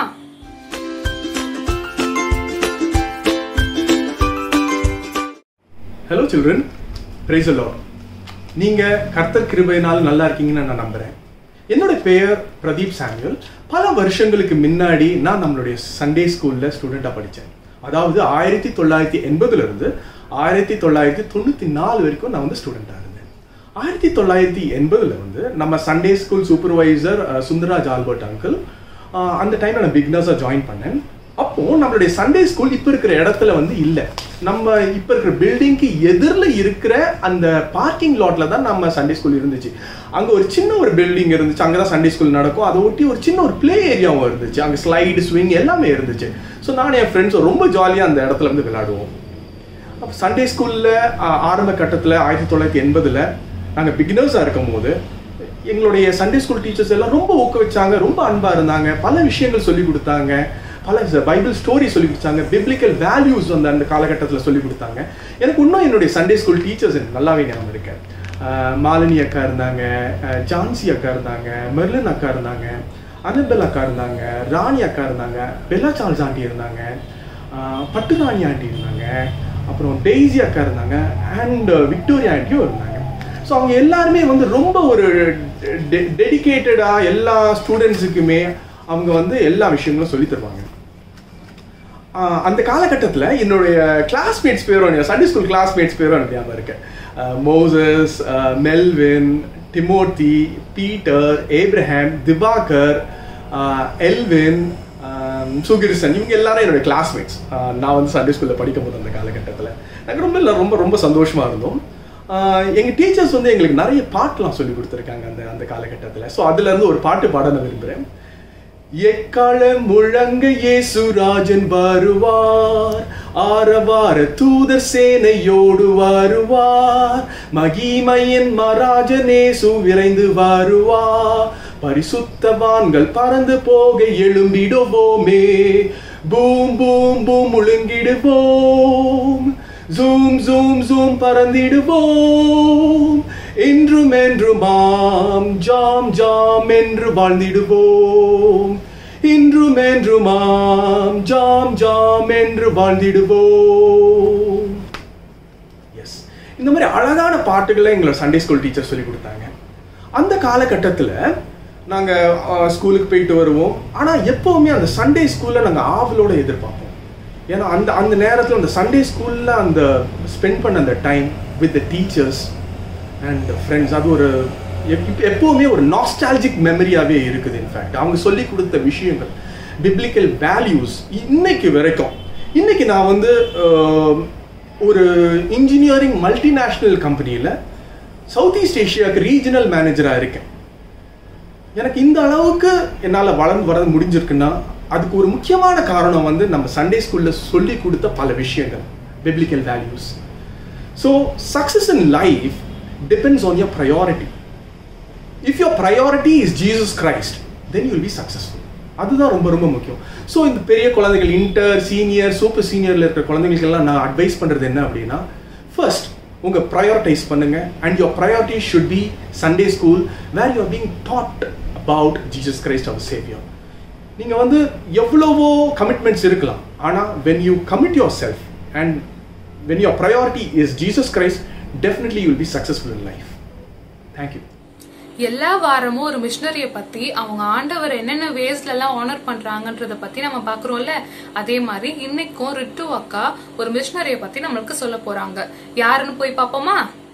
ஹலோ சில்ட்ரன் பிரைஸ் லார்ட் நீங்க கர்த்தர் கிருபையினால் நல்லா இருக்கீங்கன்னு நான் நம்புறேன் என்னோட பெயர் பிரதீப் சாமுவல் பல வருஷங்களுக்கு முன்னாடி நான் நம்மளுடைய சண்டே ஸ்கூல்ல ஸ்டூடெண்டா படித்தேன் அதாவது ஆயிரத்தி தொள்ளாயிரத்தி எண்பதுல இருந்து ஆயிரத்தி தொள்ளாயிரத்தி தொண்ணூத்தி நாலு வரைக்கும் நான் வந்து ஸ்டூடெண்டா இருந்தேன் ஆயிரத்தி தொள்ளாயிரத்தி எண்பதுல வந்து நம்ம Sunday school supervisor Sundaraj Albert uncle அந்த டைம்ல நான் பிக்னஸா ஜாயின் பண்ணேன் அப்போ நம்மளுடைய சண்டே ஸ்கூல் இப்ப இருக்கிற இடத்துல வந்து இல்ல நம்ம இப்ப இருக்கிற பில்டிங்க்கு எதிரில் இருக்கிற அந்த பார்க்கிங் லாட்ல தான் நம்ம சண்டே ஸ்கூல் இருந்துச்சு அங்க ஒரு சின்ன ஒரு பில்டிங் இருந்துச்சு அங்கதான் சண்டே ஸ்கூல் நடக்கும் அதை ஒட்டி ஒரு சின்ன ஒரு பிளே ஏரியாவும் இருந்துச்சு அங்க ஸ்லைடு ஸ்விங் எல்லாமே இருந்துச்சு ஸோ நானும் என் ஃப்ரெண்ட்ஸும் ரொம்ப ஜாலியா அந்த இடத்துல இருந்து விளையாடுவோம் அப்போ சண்டே ஸ்கூல்ல ஆரம்ப கட்டத்துல ஆயிரத்தி தொள்ளாயிரத்தி எண்பதுல நாங்கள் பிகினர்ஸாக இருக்கும் போது எங்களுடைய சண்டே ஸ்கூல் டீச்சர்ஸ் எல்லாம் ரொம்ப ஊக்குவிச்சாங்க ரொம்ப அன்பாக இருந்தாங்க பல விஷயங்கள் சொல்லி கொடுத்தாங்க பல பைபிள் ஸ்டோரி சொல்லி கொடுத்தாங்க பிப்ளிக்கல் வேல்யூஸ் வந்து அந்த காலகட்டத்தில் சொல்லி கொடுத்தாங்க எனக்கு இன்னும் என்னுடைய சண்டே ஸ்கூல் டீச்சர்ஸ் எனக்கு நல்லாவே ஞாபகம் இருக்கு ஆஹ் மாலினி அக்கா இருந்தாங்க ஆஹ் ஜான்சி அக்கா இருந்தாங்க மெர்லின் அக்கா இருந்தாங்க அனபெல் அக்கா இருந்தாங்க ராணி அக்கா இருந்தாங்க பெல்லா சார்ல்ஸ் ஆண்டி இருந்தாங்க ஆஹ் பட்டுராணி ஆண்டி இருந்தாங்க அப்புறம் டெய்ஸி அக்கா இருந்தாங்க அண்ட் விக்டோரியா ஆண்டியும் இருந்தாங்க ஸோ அவங்க எல்லாருமே வந்து ரொம்ப ஒரு டெடிகேட்டடாக எல்லா ஸ்டூடெண்ட்ஸுக்குமே அவங்க வந்து எல்லா விஷயங்களும் சொல்லி தருவாங்க ஆஹ் அந்த காலகட்டத்தில் என்னுடைய கிளாஸ்மேட்ஸ் பேரும் சண்டே ஸ்கூல் கிளாஸ்மேட்ஸ் பேரும் எனக்கு ஞாபகம் இருக்கு Moses Melvin Timothy Peter Abraham Diwakar Elvin சுகிரிசன் இவங்க எல்லாரும் என்னோட கிளாஸ்மேட்ஸ் நான் வந்து சண்டே ஸ்கூலில் படிக்கும் போது அந்த காலகட்டத்தில் எனக்கு ரொம்ப இல்ல, ரொம்ப ரொம்ப சந்தோஷமா இருந்தோம் ஆஹ் எங்க டீச்சர்ஸ் வந்து எங்களுக்கு நிறைய பாட்டுலாம் சொல்லி கொடுத்துருக்காங்க அந்த அந்த காலகட்டத்தில் ஸோ அதுல இருந்து ஒரு பாட்டு பாட நான் விரும்புகிறேன் எக்காலம் முழங்க இயேசுராஜன் வருவார் ஆரவார தூதர் சேனையோடு வருவார் மகிமையின் மராஜனேசு விரைந்து வருவார் பரிசுத்தவான்கள் பறந்து போக எழும்பிடுவோமே பூம் பூம் பூம் முழுங்கிடுவோம் ஜூம் ஜூம் ஜூம் பறந்திடுவோம் என்றும் என்றுமாம் ஜாம் ஜாம் என்று வாழ்ந்திடுவோம் இன்றும் என்றுமாம் ஜாம் ஜாம் என்று வாழ்ந்திடுவோம் எஸ் இந்த மாதிரி அழகான பாட்டுகளை எங்களை சண்டே ஸ்கூல் டீச்சர் சொல்லி கொடுத்தாங்க அந்த காலகட்டத்தில் நாங்கள் ஸ்கூலுக்கு போயிட்டு வருவோம் ஆனால் எப்போவுமே அந்த சண்டே ஸ்கூலில் நாங்கள் ஆவலோட எதிர்பார்ப்போம் ஏன்னா அந்த அந்த நேரத்தில் அந்த சண்டே ஸ்கூலில் அந்த ஸ்பெண்ட் பண்ண அந்த time with the teachers and friends அது ஒரு எப்- எப்பவுமே ஒரு நாஸ்டாலஜிக் மெமரியாகவே இருக்குது இன்ஃபேக்ட் அவங்க சொல்லி கொடுத்த விஷயங்கள் பிப்ளிக்கல் வேல்யூஸ் இன்னைக்கு வரைக்கும் இன்னைக்கு நான் வந்து அஹ், ஒரு இன்ஜினியரிங் மல்டிநேஷ்னல் கம்பெனியில் சவுத் ஈஸ்ட் ஏஷியாவுக்கு ரீஜனல் மேனேஜராக இருக்கேன் எனக்கு இந்த அளவுக்கு என்னால் வளர்ந்து வர முடிஞ்சிருக்குன்னா அதுக்கு ஒரு முக்கியமான காரணம் வந்து நம்ம சண்டே ஸ்கூலில் சொல்லி கொடுத்த பல விஷயங்கள் biblical values so success in life depends on your priority if your priority is Jesus Christ then you will be successful அதுதான் ரொம்ப ரொம்ப முக்கியம் ஸோ இந்த பெரிய குழந்தைகள் இன்டர் சீனியர் சூப்பர் சீனியரில் இருக்கிற குழந்தைங்களுக்கெல்லாம் நான் அட்வைஸ் பண்ணுறது என்ன அப்படின்னா ஃபர்ஸ்ட் உங்கள் ப்ரையாரிட்டைஸ் பண்ணுங்க and your priority should be Sunday school where you are being taught about Jesus Christ our saviour நீங்கள் வந்து எவ்வளவோ கமிட்மெண்ட்ஸ் இருக்கலாம் ஆனால் when you commit yourself and when your priority is Jesus Christ definitely you will be successful in life thank you எல்லா வாரமும் ஒரு மிஷினரிய பத்தி அவங்க ஆண்டவர் என்னென்ன வேஸ்ல எல்லாம் ஆனர் பண்றாங்கன்றத பத்தி நம்ம பாக்குறோம்ல அதே மாதிரி இன்னைக்கும் ரிட்டு அக்கா ஒரு மிஷினரிய பத்தி நம்மளுக்கு சொல்ல போறாங்க யாருன்னு போய் பாப்போமா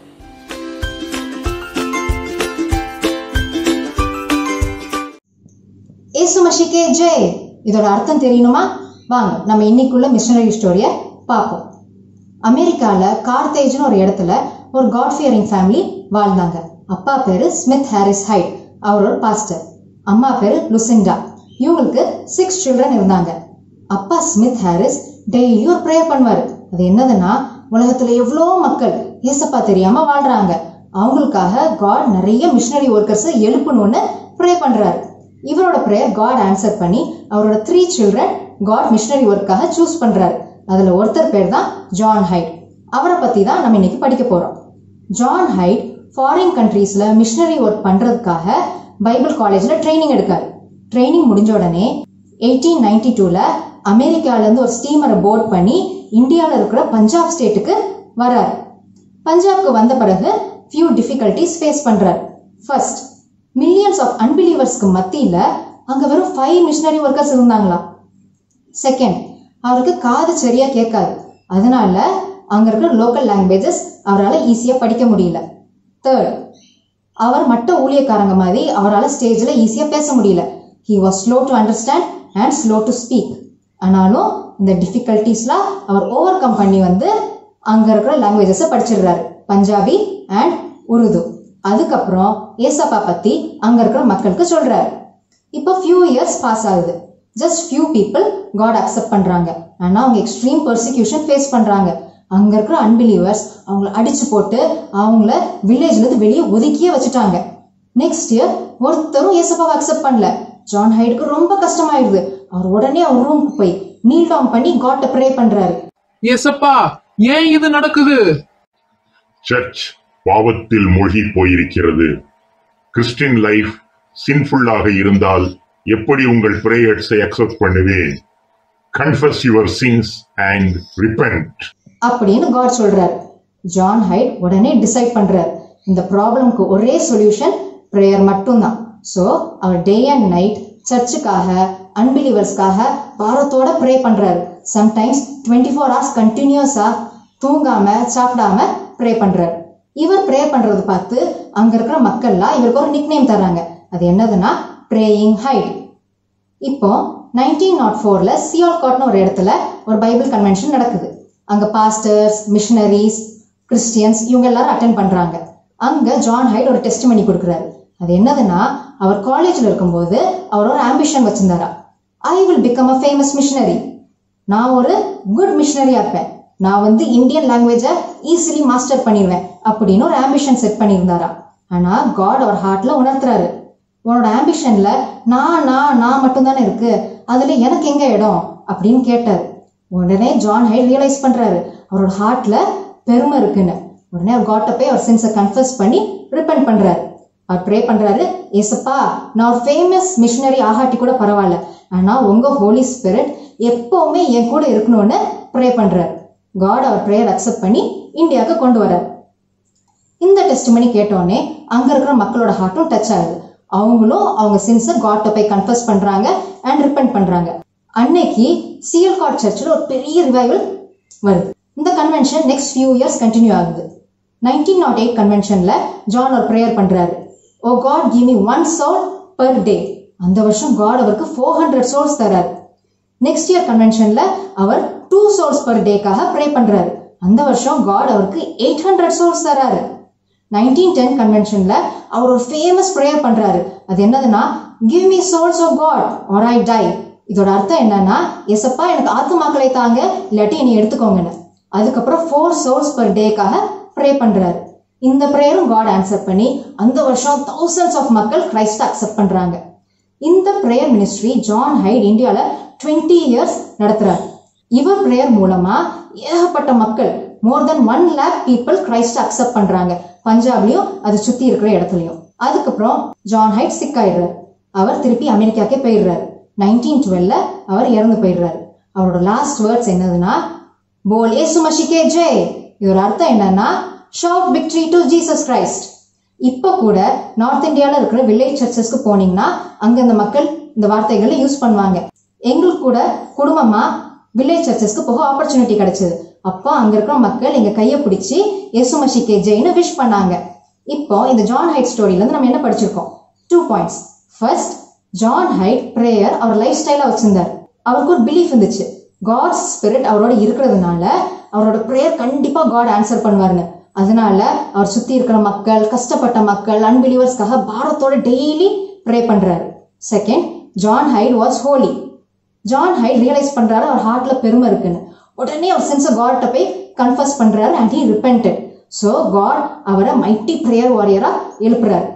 ஏசு மஷிக்கே ஜெய் இதோட அர்த்தம் தெரியணுமா வாங்க நம்ம இன்னைக்குள்ள மிஷனரி ஸ்டோரியை பார்ப்போம் அமெரிக்காவில் கார்த்தேஜ்னு ஒரு இடத்துல ஒரு காட் ஃபியரிங் ஃபேமிலி வாழ்ந்தாங்க அப்பா பேரு ஸ்மித் ஹாரிஸ் ஹைட் அவரோட பாஸ்டர் அம்மா பேரு லுசிண்டா இவங்களுக்கு சிக்ஸ் சில்ட்ரன் இருந்தாங்க அப்பா ஸ்மித் ஹாரிஸ் டெய்லி ஒரு ப்ரேயர் பண்ணுவாரு அது என்னதுன்னா உலகத்துல எவ்வளோ மக்கள் ஏசப்பா தெரியாம வாழ்றாங்க அவங்களுக்காக காட் நிறைய மிஷனரி ஒர்க்கர்ஸ் எழுப்பணும்னு ப்ரே பண்றாரு இவரோட ப்ரேயர் காட் ஆன்சர் பண்ணி அவரோட த்ரீ சில்ட்ரன் காட் மிஷனரி ஒர்க்காக சூஸ் பண்றாரு அதுல ஒருத்தர் பேர் தான் ஜான் ஹைட் அவரை பத்தி தான் நம்ம இன்னைக்கு படிக்க போறோம் ஜான் ஹைட் ஃபாரின் கண்ட்ரீஸ்ல மிஷனரி ஒர்க் பண்றதுக்காக பைபிள் காலேஜ்ல ட்ரைனிங் எடுக்காரு ட்ரைனிங் முடிஞ்ச உடனே எயிட்டீன் நைன்டி டூல அமெரிக்கால ஒரு ஸ்டீமரை போர்ட் பண்ணி இந்தியாவில் இருக்கிற பஞ்சாப் ஸ்டேட்டுக்கு வராரு பஞ்சாப்க்கு வந்த பிறகு ஃபியூ டிஃபிகல்டிஸ் ஃபேஸ் பண்றாரு ஃபர்ஸ்ட் மில்லியன்ஸ் ஆஃப் அன்பிலீவர்ஸ்க்கு மத்தியில அங்க வெறும் ஃபைவ் மிஷனரி ஒர்க்கர்ஸ் இருந்தாங்களா செகண்ட் அவருக்கு காது சரியா கேட்காது அதனால அங்க இருக்கிற லோக்கல் லாங்குவேஜஸ் அவரால் ஈஸியா படிக்க முடியல தேர்ட் அவர் மற்ற ஊழியக்காரங்க மாதிரி அவரால் ஸ்டேஜில் ஈஸியாக பேச முடியல he was slow to understand and slow to speak ஆனாலும் இந்த டிஃபிகல்ட்டிஸ்லாம் அவர் ஓவர் கம் பண்ணி வந்து அங்கே இருக்கிற லாங்குவேஜஸை படிச்சிடுறாரு பஞ்சாபி அண்ட் உருது அதுக்கப்புறம் ஏசப்பா பற்றி அங்கே இருக்கிற மக்களுக்கு சொல்கிறாரு இப்போ ஃபியூ இயர்ஸ் பாஸ் ஆகுது just few people God accept பண்ணுறாங்க ஆனால் அவங்க எக்ஸ்ட்ரீம் பர்சிக்யூஷன் ஃபேஸ் பண்ணுறாங்க அங்க இருக்கிற அன்பிலீவர்ஸ் அவங்கள அடிச்சு போட்டு அவங்கள வில்லேஜ்ல இருந்து வெளியே ஒதுக்கியே வச்சுட்டாங்க நெக்ஸ்ட் இயர் ஒருத்தரும் ஏசப்பாவை அக்செப்ட் பண்ணல ஜான் ஹைடுக்கு ரொம்ப கஷ்டமாயிடுது அவர் உடனே அவர் ரூமுக்கு போய் நீல் டவுன் பண்ணி காட்ட ப்ரே பண்றாரு ஏசப்பா ஏன் இது நடக்குது சர்ச் பாவத்தில் மூழ்கி போயிருக்கிறது கிறிஸ்டின் லைஃப் சின்ஃபுல்லாக இருந்தால் எப்படி உங்கள் பிரேயர்ஸை அக்செப்ட் பண்ணுவேன் confess your sins and repent அப்படின்னு காட் சொல்றாரு ஜான் ஹைட் உடனே டிசைட் பண்றாரு இந்த ப்ராப்ளம்க்கு ஒரே சொல்யூஷன் ப்ரேயர் மட்டும்தான் ஸோ அவர் டே அண்ட் நைட் சர்ச்சுக்காக அன்பிலீவர்ஸ்க்காக பாரத்தோட ப்ரே பண்றாரு சம்டைம்ஸ் டுவெண்ட்டி ஃபோர் ஹவர்ஸ் கண்டினியூஸா தூங்காம சாப்பிடாம ப்ரே பண்றாரு இவர் ப்ரே பண்றது பார்த்து அங்க இருக்கிற மக்கள்லாம் இவருக்கு ஒரு நிக்நேம் தர்றாங்க அது என்னதுன்னா ப்ரேயிங் ஹைட் இப்போ நைன்டீன் நாட் ஃபோர்ல சியால்காட்னு ஒரு இடத்துல ஒரு பைபிள் கன்வென்ஷன் நடக்குது அங்க பாஸ்டர்ஸ் மிஷனரிஸ் கிறிஸ்டியன்ஸ் இவங்க எல்லாரும் அட்டென்ட் பண்றாங்க அங்க ஜான் ஹைட் ஒரு டெஸ்டிமனி கொடுக்குறாரு அது என்னதுன்னா அவர் காலேஜ்ல இருக்கும்போது அவர் ஒரு ஆம்பிஷன் வச்சிருந்தாரா I will become a famous missionary நான் ஒரு குட் மிஷனரியா இருப்பேன் நான் வந்து இந்தியன் லாங்குவேஜை ஈஸிலி மாஸ்டர் பண்ணிடுவேன் அப்படின்னு ஒரு ஆம்பிஷன் செட் பண்ணியிருந்தாரா ஆனா காட் அவர் ஹார்ட்ல உணர்த்துறாரு உன்னோட ஆம்பிஷன்ல நான் நான் நான் மட்டும்தானே இருக்கு அதுல எனக்கு எங்க இடம் அப்படின்னு கேட்டாரு உடனே ஜான் ஹைட் ரியலைஸ் பண்றாரு அவரோட ஹார்ட்ல பெருமை இருக்குன்னு உடனே அவர் காட்ட போய் அவர் சென்ஸை கன்ஃபர்ஸ் பண்ணி ரிப்பெண்ட் பண்றாரு அவர் ப்ரே பண்றாரு ஏசப்பா நான் ஒரு ஃபேமஸ் மிஷினரி ஆகாட்டி கூட பரவாயில்ல ஆனா உங்க ஹோலி ஸ்பிரிட் எப்பவுமே என் கூட இருக்கணும்னு ப்ரே பண்றாரு காட் அவர் ப்ரேயர் அக்செப்ட் பண்ணி இந்தியாவுக்கு கொண்டு வராரு இந்த டெஸ்டிமனி கேட்டோடனே அங்க இருக்கிற மக்களோட ஹார்ட்டும் டச் ஆகுது அவங்களும் அவங்க சின்ஸை காட்டை போய் கன்ஃபர்ஸ் பண்றாங்க அண்ட் ரிப்பெண்ட் பண்றாங்க அன்னைக்கு சிஎல் காட் சர்ச்சில் ஒரு பெரிய ரிவைவல் வருது இந்த convention next few years continue ஆகுது நைன்டீன் நாட் எயிட் கன்வென்ஷன்ல ஜான் ஒரு ப்ரேயர் பண்றாரு O God give me one soul per day அந்த வருஷம் காட் அவருக்கு ஃபோர் ஹண்ட்ரட் சோல்ஸ் தராரு நெக்ஸ்ட் இயர் கன்வென்ஷன்ல அவர் டூ சோல்ஸ் பர் டேக்காக ப்ரே பண்றாரு அந்த வருஷம் காட் அவருக்கு எயிட் ஹண்ட்ரட் சோல்ஸ் தராரு நைன்டீன் டென் கன்வென்ஷன்ல அவர் ஒரு ஃபேமஸ் ப்ரேயர் பண்றாரு அது என்னதுன்னா give me souls of God or I tie இதோட அர்த்தம் என்னன்னா எசப்பா எனக்கு ஆத்துமாக்களை தாங்க இல்லாட்டி என்னை எடுத்துக்கோங்கன்னு அதுக்கப்புறம் ஃபோர் சோல்ஸ் பர் டேக்காக ப்ரே பண்றாரு இந்த ப்ரேயரும் காட் ஆன்சர் பண்ணி அந்த வருஷம் தௌசண்ட்ஸ் ஆஃப் மக்கள் கிரைஸ்ட் அக்செப்ட் பண்றாங்க இந்த ப்ரேயர் மினிஸ்ட்ரி ஜான் ஹைட் இந்தியால டுவெண்ட்டி இயர்ஸ் நடத்துறாரு இவர் ப்ரேயர் மூலமா ஏகப்பட்ட மக்கள் more than one lakh people Christ accept பண்றாங்க பஞ்சாப்லயும் அது சுத்தி இருக்கிற இடத்துலயும் அதுக்கப்புறம் ஜான் ஹைட் சிக் ஆயிடுறாரு அவர் திருப்பி அமெரிக்காக்கே போயிடுறாரு நைன்டீன் டுவெல்ல அவர் இறந்து போயிடுறாரு அவரோட லாஸ்ட் வேர்ட்ஸ் என்னதுன்னா போல் ஏசு மஷிகே ஜெய் இதோட அர்த்தம் என்னன்னா shout victory to Jesus Christ இப்போ கூட நார்த் இந்தியாவில் இருக்கிற வில்லேஜ் சர்ச்சஸ்க்கு போனீங்கன்னா அங்க இந்த மக்கள் இந்த வார்த்தைகளை யூஸ் பண்ணுவாங்க எங்களுக்கு கூட குடும்பமா வில்லேஜ் சர்ச்சஸ்க்கு போக ஆப்பர்ச்சுனிட்டி கிடைச்சது அப்போ அங்க இருக்கிற மக்கள் எங்க கையை பிடிச்சி இயேசு மஷிகே ஜெயின்னு விஷ் பண்ணாங்க இப்போ இந்த ஜான் ஹைட் ஸ்டோரியில இருந்து நம்ம என்ன படிச்சிருக்கோம் two points first John Hyde prayer அவர் லைஃப் ஸ்டைலா வச்சிருந்தார் அவருக்கு ஒரு பிலீஃப் இருந்துச்சு காட் ஸ்பிரிட் அவரோட இருக்கிறதுனால அவரோட ப்ரேயர் கண்டிப்பா காட் ஆன்சர் பண்ணுவாருன்னு அதனால அவர் சுத்தி இருக்கிற மக்கள் கஷ்டப்பட்ட மக்கள் அன்பிலீவர்ஸ்க்காக பாரத்தோட டெய்லி ப்ரே பண்றாரு second John Hyde was holy John Hyde realise பண்றாரு அவர் ஹார்ட்ல பெருமை இருக்குன்னு உடனே அவர் சென்ஸ் காட்ட போய் கன்ஃபர்ஸ் பண்றாரு and he repented so God அவரை மைட்டி ப்ரேயர் வாரியரா எழுப்புறாரு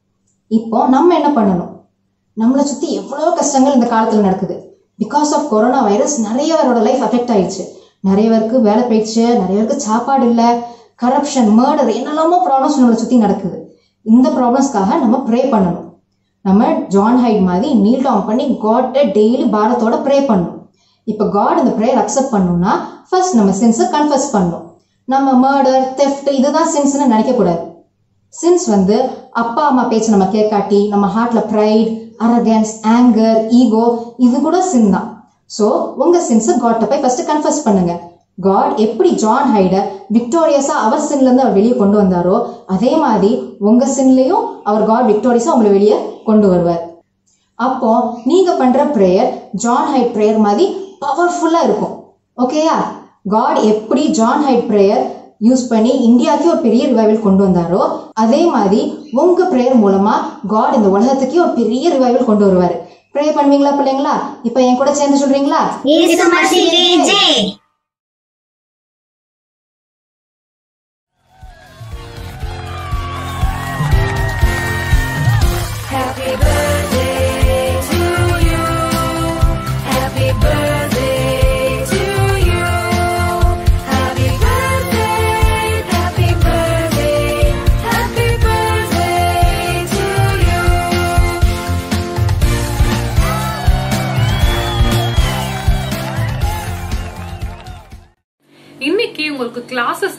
இப்போ நம்ம என்ன பண்ணணும் நம்மளை சுத்தி எவ்வளோ கஷ்டங்கள் இந்த காலத்துல நடக்குது பிகாஸ் ஆஃப் கொரோனா வைரஸ் நிறைய பேரோட லைஃப் அஃபெக்ட் ஆயிடுச்சு நிறைய பேருக்கு வேலை போயிடுச்சு நிறைய பேருக்கு சாப்பாடு இல்லை கரப்ஷன் மர்டர் என்னெல்லாமோ ப்ராப்ளம்ஸ் நம்மளை சுத்தி நடக்குது இந்த ப்ராப்ளம்ஸ்க்காக நம்ம ப்ரே பண்ணணும் நம்ம ஜான் ஹைட் மாதிரி நீல் டவுன் பண்ணி காட்டை டெய்லி பாரத்தோட ப்ரே பண்ணணும் இப்போ காட் இந்த ப்ரேயர் அக்செப்ட் பண்ணணும்னா ஃபர்ஸ்ட் நம்ம சின்ஸை கன்ஃபர்ஸ் பண்ணணும் நம்ம மர்டர் தெஃப்ட் இதுதான் சின்ஸ்னு நினைக்கக்கூடாது சின்ஸ் வந்து அப்பா அம்மா பேச்சு நம்ம கேட்காட்டி நம்ம ஹார்ட்ல ப்ரைட் அரகன்ஸ் ஆங்கர் ஈகோ இது கூட சின் தான் ஸோ உங்க சின்ஸை காட்டை போய் ஃபர்ஸ்ட் கன்ஃபர்ஸ் பண்ணுங்க காட் எப்படி ஜான் ஹைட விக்டோரியஸா அவர் சின்ல இருந்து அவர் வெளியே கொண்டு வந்தாரோ அதே மாதிரி உங்க சின்லயும் அவர் காட் விக்டோரியஸா உங்களை வெளியே கொண்டு வருவார் அப்போ நீங்க பண்ற ப்ரேயர் ஜான் ஹைட் ப்ரேயர் மாதிரி பவர்ஃபுல்லா இருக்கும் ஓகேயா காட் எப்படி ஜான் ஹைட் ப்ரேயர் யூஸ் பண்ணி இந்தியாவுக்கே ஒரு பெரிய ரிவைவல் கொண்டு வந்தாரோ அதே மாதிரி உங்க ப்ரேயர் மூலமா காட் இந்த உலகத்துக்கே ஒரு பெரிய ரிவைவல் கொண்டு வருவாரு ப்ரே பண்ணுவீங்களா பிள்ளைங்களா இப்போ என் கூட சேர்ந்து சொல்றீங்களா இயேசு மசீஹே ஜெய்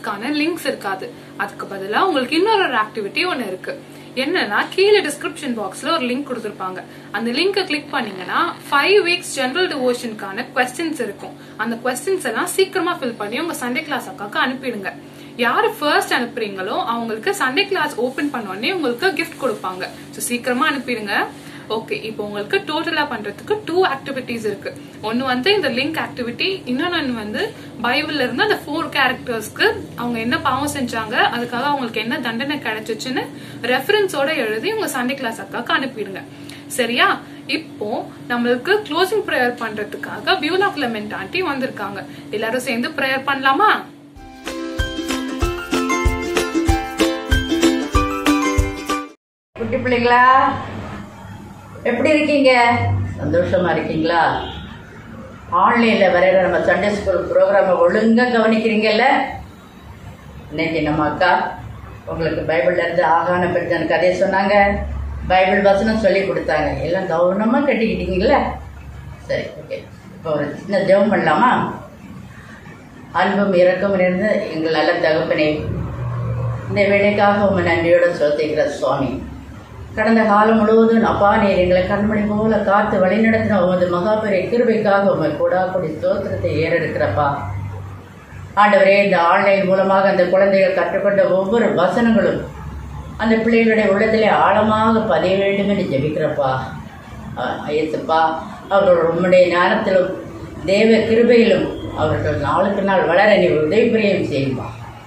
கிளாஸ்க்கான லிங்க்ஸ் இருக்காது அதுக்கு பதிலா உங்களுக்கு இன்னொரு ஒரு ஆக்டிவிட்டி ஒன்னு இருக்கு என்னன்னா கீழே டிஸ்கிரிப்ஷன் பாக்ஸ்ல ஒரு லிங்க் கொடுத்திருப்பாங்க அந்த லிங்கை கிளிக் பண்ணீங்கன்னா ஃபைவ் வீக்ஸ் ஜெனரல் டிவோஷனுக்கான கொஸ்டின்ஸ் இருக்கும் அந்த கொஸ்டின்ஸ் எல்லாம் சீக்கிரமா ஃபில் பண்ணி உங்க சண்டே கிளாஸ் அக்காக்கு அனுப்பிடுங்க யாரு ஃபர்ஸ்ட் அனுப்புறீங்களோ அவங்களுக்கு சண்டே கிளாஸ் ஓபன் பண்ண உடனே உங்களுக்கு கிஃப்ட் கொடுப்பாங்க ஸோ சீக்கிரமா அனுப்பிடுங்க ஓகே இப்போ உங்களுக்கு டோட்டலா பண்றதுக்கு டூ ஆக்டிவிட்டிஸ் இருக்கு ஒன்னு வந்து இந்த லிங்க் ஆக்டிவிட்டி இன்னொன்னு வந்து பைபிள்ல இருந்து அந்த ஃபோர் கேரக்டர்ஸ்க்கு அவங்க என்ன பாவம் செஞ்சாங்க அதுக்காக அவங்களுக்கு என்ன தண்டனை கிடைச்சிச்சுன்னு ரெஃபரன்ஸோட எழுதி உங்க சண்டே கிளாஸ் அக்காக்கு அனுப்பிடுங்க சரியா இப்போ நம்மளுக்கு க்ளோசிங் ப்ரேயர் பண்றதுக்காக பியூலா கிளமெண்ட் ஆண்டி வந்திருக்காங்க எல்லாரும் சேர்ந்து ப்ரேயர் பண்ணலாமா குட்டி பிள்ளைங்களா எப்படி இருக்கீங்க சந்தோஷமா இருக்கீங்களா ஆன்லைன்ல வரைகிற நம்ம சண்டே ஸ்கூல் ப்ரோக்ராமை ஒழுங்கா கவனிக்கிறீங்கல்ல இன்னைக்கு நம்ம அக்கா உங்களுக்கு பைபிள்ல இருந்து ஆகான பெருத்தன் கதையை சொன்னாங்க பைபிள் வசனம் சொல்லி கொடுத்தாங்க எல்லாம் கவனமா கட்டிக்கிட்டீங்களா சரி ஓகே இப்போ ஒரு சின்ன ஜெபம் பண்ணலாமா அன்பும் இரக்கம் இருந்து எங்கள் நல்ல தகப்பனே இந்த வேலைக்காக உங்க நன்றியோட சோத்திக்கிற சுவாமி கடந்த காலம் முழுவதும் அப்பா நீர் எங்களை கண்மணி போல காத்து வழிநடத்தின உமது மகாபெரிய கிருபைக்காக உமை கூடா கூடி ஸ்தோத்திரத்தை ஏறெடுக்கிறப்பா ஆண்டவரே இந்த ஆன்லைன் மூலமாக அந்த குழந்தைகள் கற்றுக்கொண்ட ஒவ்வொரு வசனங்களும் அந்த பிள்ளைகளுடைய உள்ளத்திலே ஆழமாக பதிய வேண்டும் என்று ஜெபிக்கிறப்பா ஐயத்துப்பா அவர்கள் உம்முடைய ஞானத்திலும் தேவ கிருபையிலும் அவர்கள் நாளுக்கு நாள் வளர நீ உதவி புரியும் செய்யுமா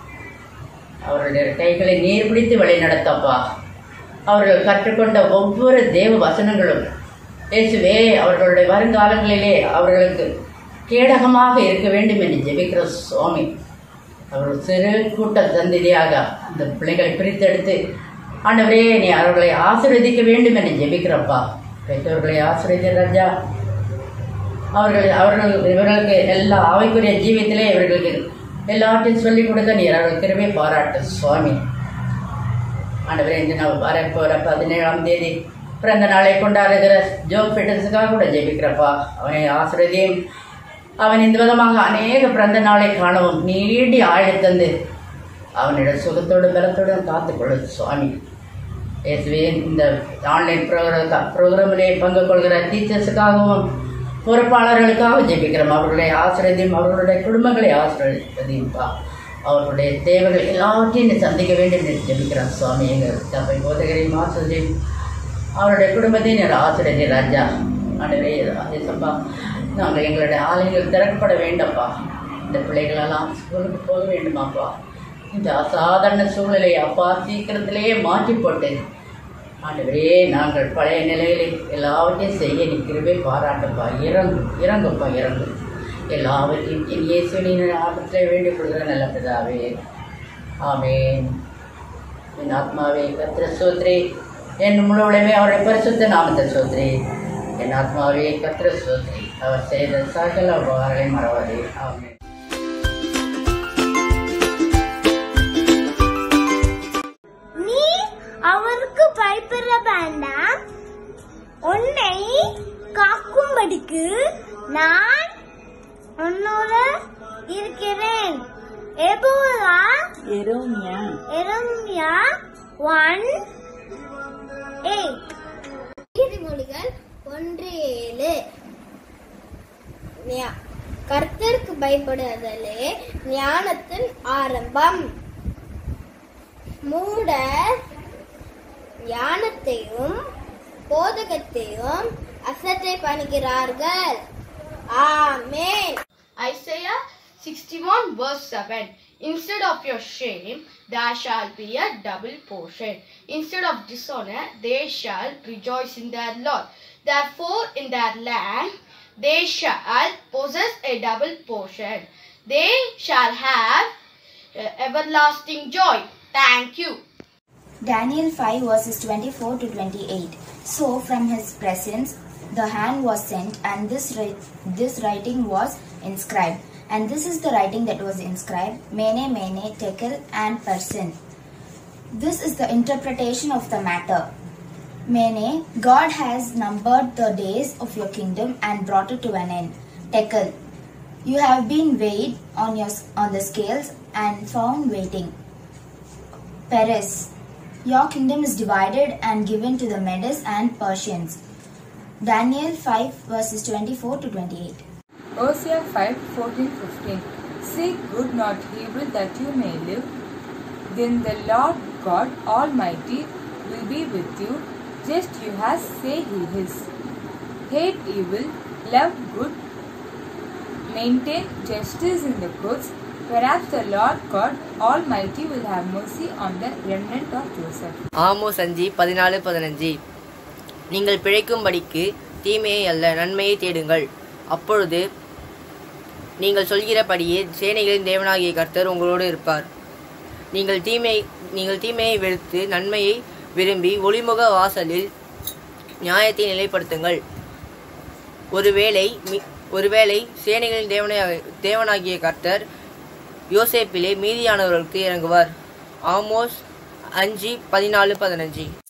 அவர்களுடைய கைகளை நீர் பிடித்து வழி நடத்தப்பா அவர்கள் கற்றுக்கொண்ட ஒவ்வொரு தேவ வசனங்களும் இயேசுவே அவர்களுடைய வருங்காலங்களிலே அவர்களுக்கு கேடகமாக இருக்க வேண்டும் என்று ஜெபிக்கிற சுவாமி அவர்கள் சிறு கூட்ட தந்திரியாக அந்த பிள்ளைகளை பிரித்தெடுத்து ஆண்டவரே நீ அவர்களை ஆசீர்வதிக்க வேண்டும் என்று ஜெபிக்கிறப்பா பெற்றோர்களை ஆசீர்வதி ராஜா அவர்கள் அவர்கள் இவர்களுக்கு எல்லா அவைக்குரிய ஜீவியத்திலே இவர்களுக்கு எல்லாத்தையும் சொல்லிக் கொடுக்க நீர் அவர்கள் கிருபை பாராட்டு சுவாமி ஆண்டவரே இந்த நாள் வர போற பதினேழாம் தேதி பிறந்த நாளை கொண்டாடுகிற ஜோப் ஃபிட்டன்ஸுக்காக கூட ஜெபிக்கிறப்பா அவனை ஆசிரியதையும் அவன் இந்த விதமாக அநேக பிறந்த நாளை காணவும் நீடி ஆயுள் தந்து அவனிட சுகத்தோடு பலத்தோடு காத்துக்கொள்ளு சுவாமி இயேசுவே இந்த ஆன்லைன் ப்ரோக்ராம் ப்ரோக்ராமிலே பங்கு கொள்கிற டீச்சர்ஸுக்காகவும் பொறுப்பாளர்களுக்காக ஜெபிக்கிறோம் அவர்களுடைய ஆசிரியத்தையும் அவர்களுடைய குடும்பங்களை ஆசிரியப்பா அவர்களுடைய தேவைகள் எல்லாவற்றையும் நீ சந்திக்க வேண்டும் என்று ஜெபிக்கிறான் சுவாமி எங்கள் தப்பை போதகரையும் ஆசிரியரையும் அவருடைய குடும்பத்தையும் நீர் ஆசிரியர் ராஜா ஆண்டவரே ஆதேசப்பா நாங்கள் எங்களுடைய ஆலயங்கள் திறக்கப்பட வேண்டப்பா இந்த பிள்ளைகளெல்லாம் ஸ்கூலுக்கு போக வேண்டுமாப்பா இந்த அசாதாரண சூழ்நிலை அப்பா சீக்கிரத்திலேயே மாற்றி போட்டு ஆண்டவரே நாங்கள் பழைய நிலையிலே எல்லாவற்றையும் செய்ய நீ கிருபை பாராட்டப்பா இறங்கு இறங்குப்பா இறங்கு எல்லாவற்றையும் என் இயேசுவின் ஆபத்தில் வேண்டிக் கொள்கிற நல்ல பிதாவே ஆமேன் என் ஆத்மாவே கத்திர சோத்ரி என் முழுவதுமே அவருடைய பரிசுத்த நாமத்தை சோத்ரி என் ஆத்மாவே கத்திர சோத்ரி அவர் செய்த சகல உபகாரங்களை மறவாதே ஆமேன் நீ அவருக்கு பயப்பட வேண்டாம் உன்னை காக்கும்படிக்கு நான் உன்னோடு இருக்கிறேன் எபோலா எரோமியா எரம்யா ஒன் எயிட் நீதிமொழிகள் ஒன்று ஏழு ஞா- கர்த்தருக்கு பயப்படுதலே ஞானத்தின் ஆரம்பம் மூட ஞானத்தையும் போதகத்தையும் அசட்டை பண்ணுகிறார்கள் ஆமென் Isaiah 61 verse 7 Instead of your shame, there shall be a double portion. Instead of dishonor, they shall rejoice in their Lord. Therefore, in their land, they shall possess a double portion. They shall have uh, everlasting joy. Thank you. Daniel 5 verses 24 to 28. So from his presence the hand was sent, and this, ri- this writing was inscribed. And this is the writing that was inscribed Mene, Mene, Tekel, and Person. This is the interpretation of the matter. Mene, God has numbered the days of your kingdom and brought it to an end. Tekel, you have been weighed on your on the scales and found waiting. Perez, your kingdom is divided and given to the Medes and Persians. Daniel 5 verses 24 to 28. Hosea 5 14 15. Seek good, not evil, that you may live. Then the Lord God Almighty will be with you, just you as say He is. Hate evil, love good, maintain justice in the courts. Perhaps the Lord God Almighty will have mercy on the remnant of Joseph. Amos அஞ்சு பதினாலு பதினஞ்சு நீங்கள் பிழைக்கும்படிக்கு தீமையை அல்ல நன்மையை தேடுங்கள் அப்பொழுது நீங்கள் சொல்கிறபடியே சேனைகளின் தேவனாகிய கர்த்தர் உங்களோடு இருப்பார் நீங்கள் தீமை நீங்கள் தீமையை வெறுத்து நன்மையை விரும்பி ஒளிமுக வாசலில் நியாயத்தை நிலைப்படுத்துங்கள் ஒருவேளை மி- ஒருவேளை சேனைகளின் தேவனாகிய தேவனாகிய கர்த்தர் யோசேப்பிலே மீதியானவர்களுக்கு இறங்குவார் ஆமோஸ் அஞ்சு பதினாலு பதினஞ்சு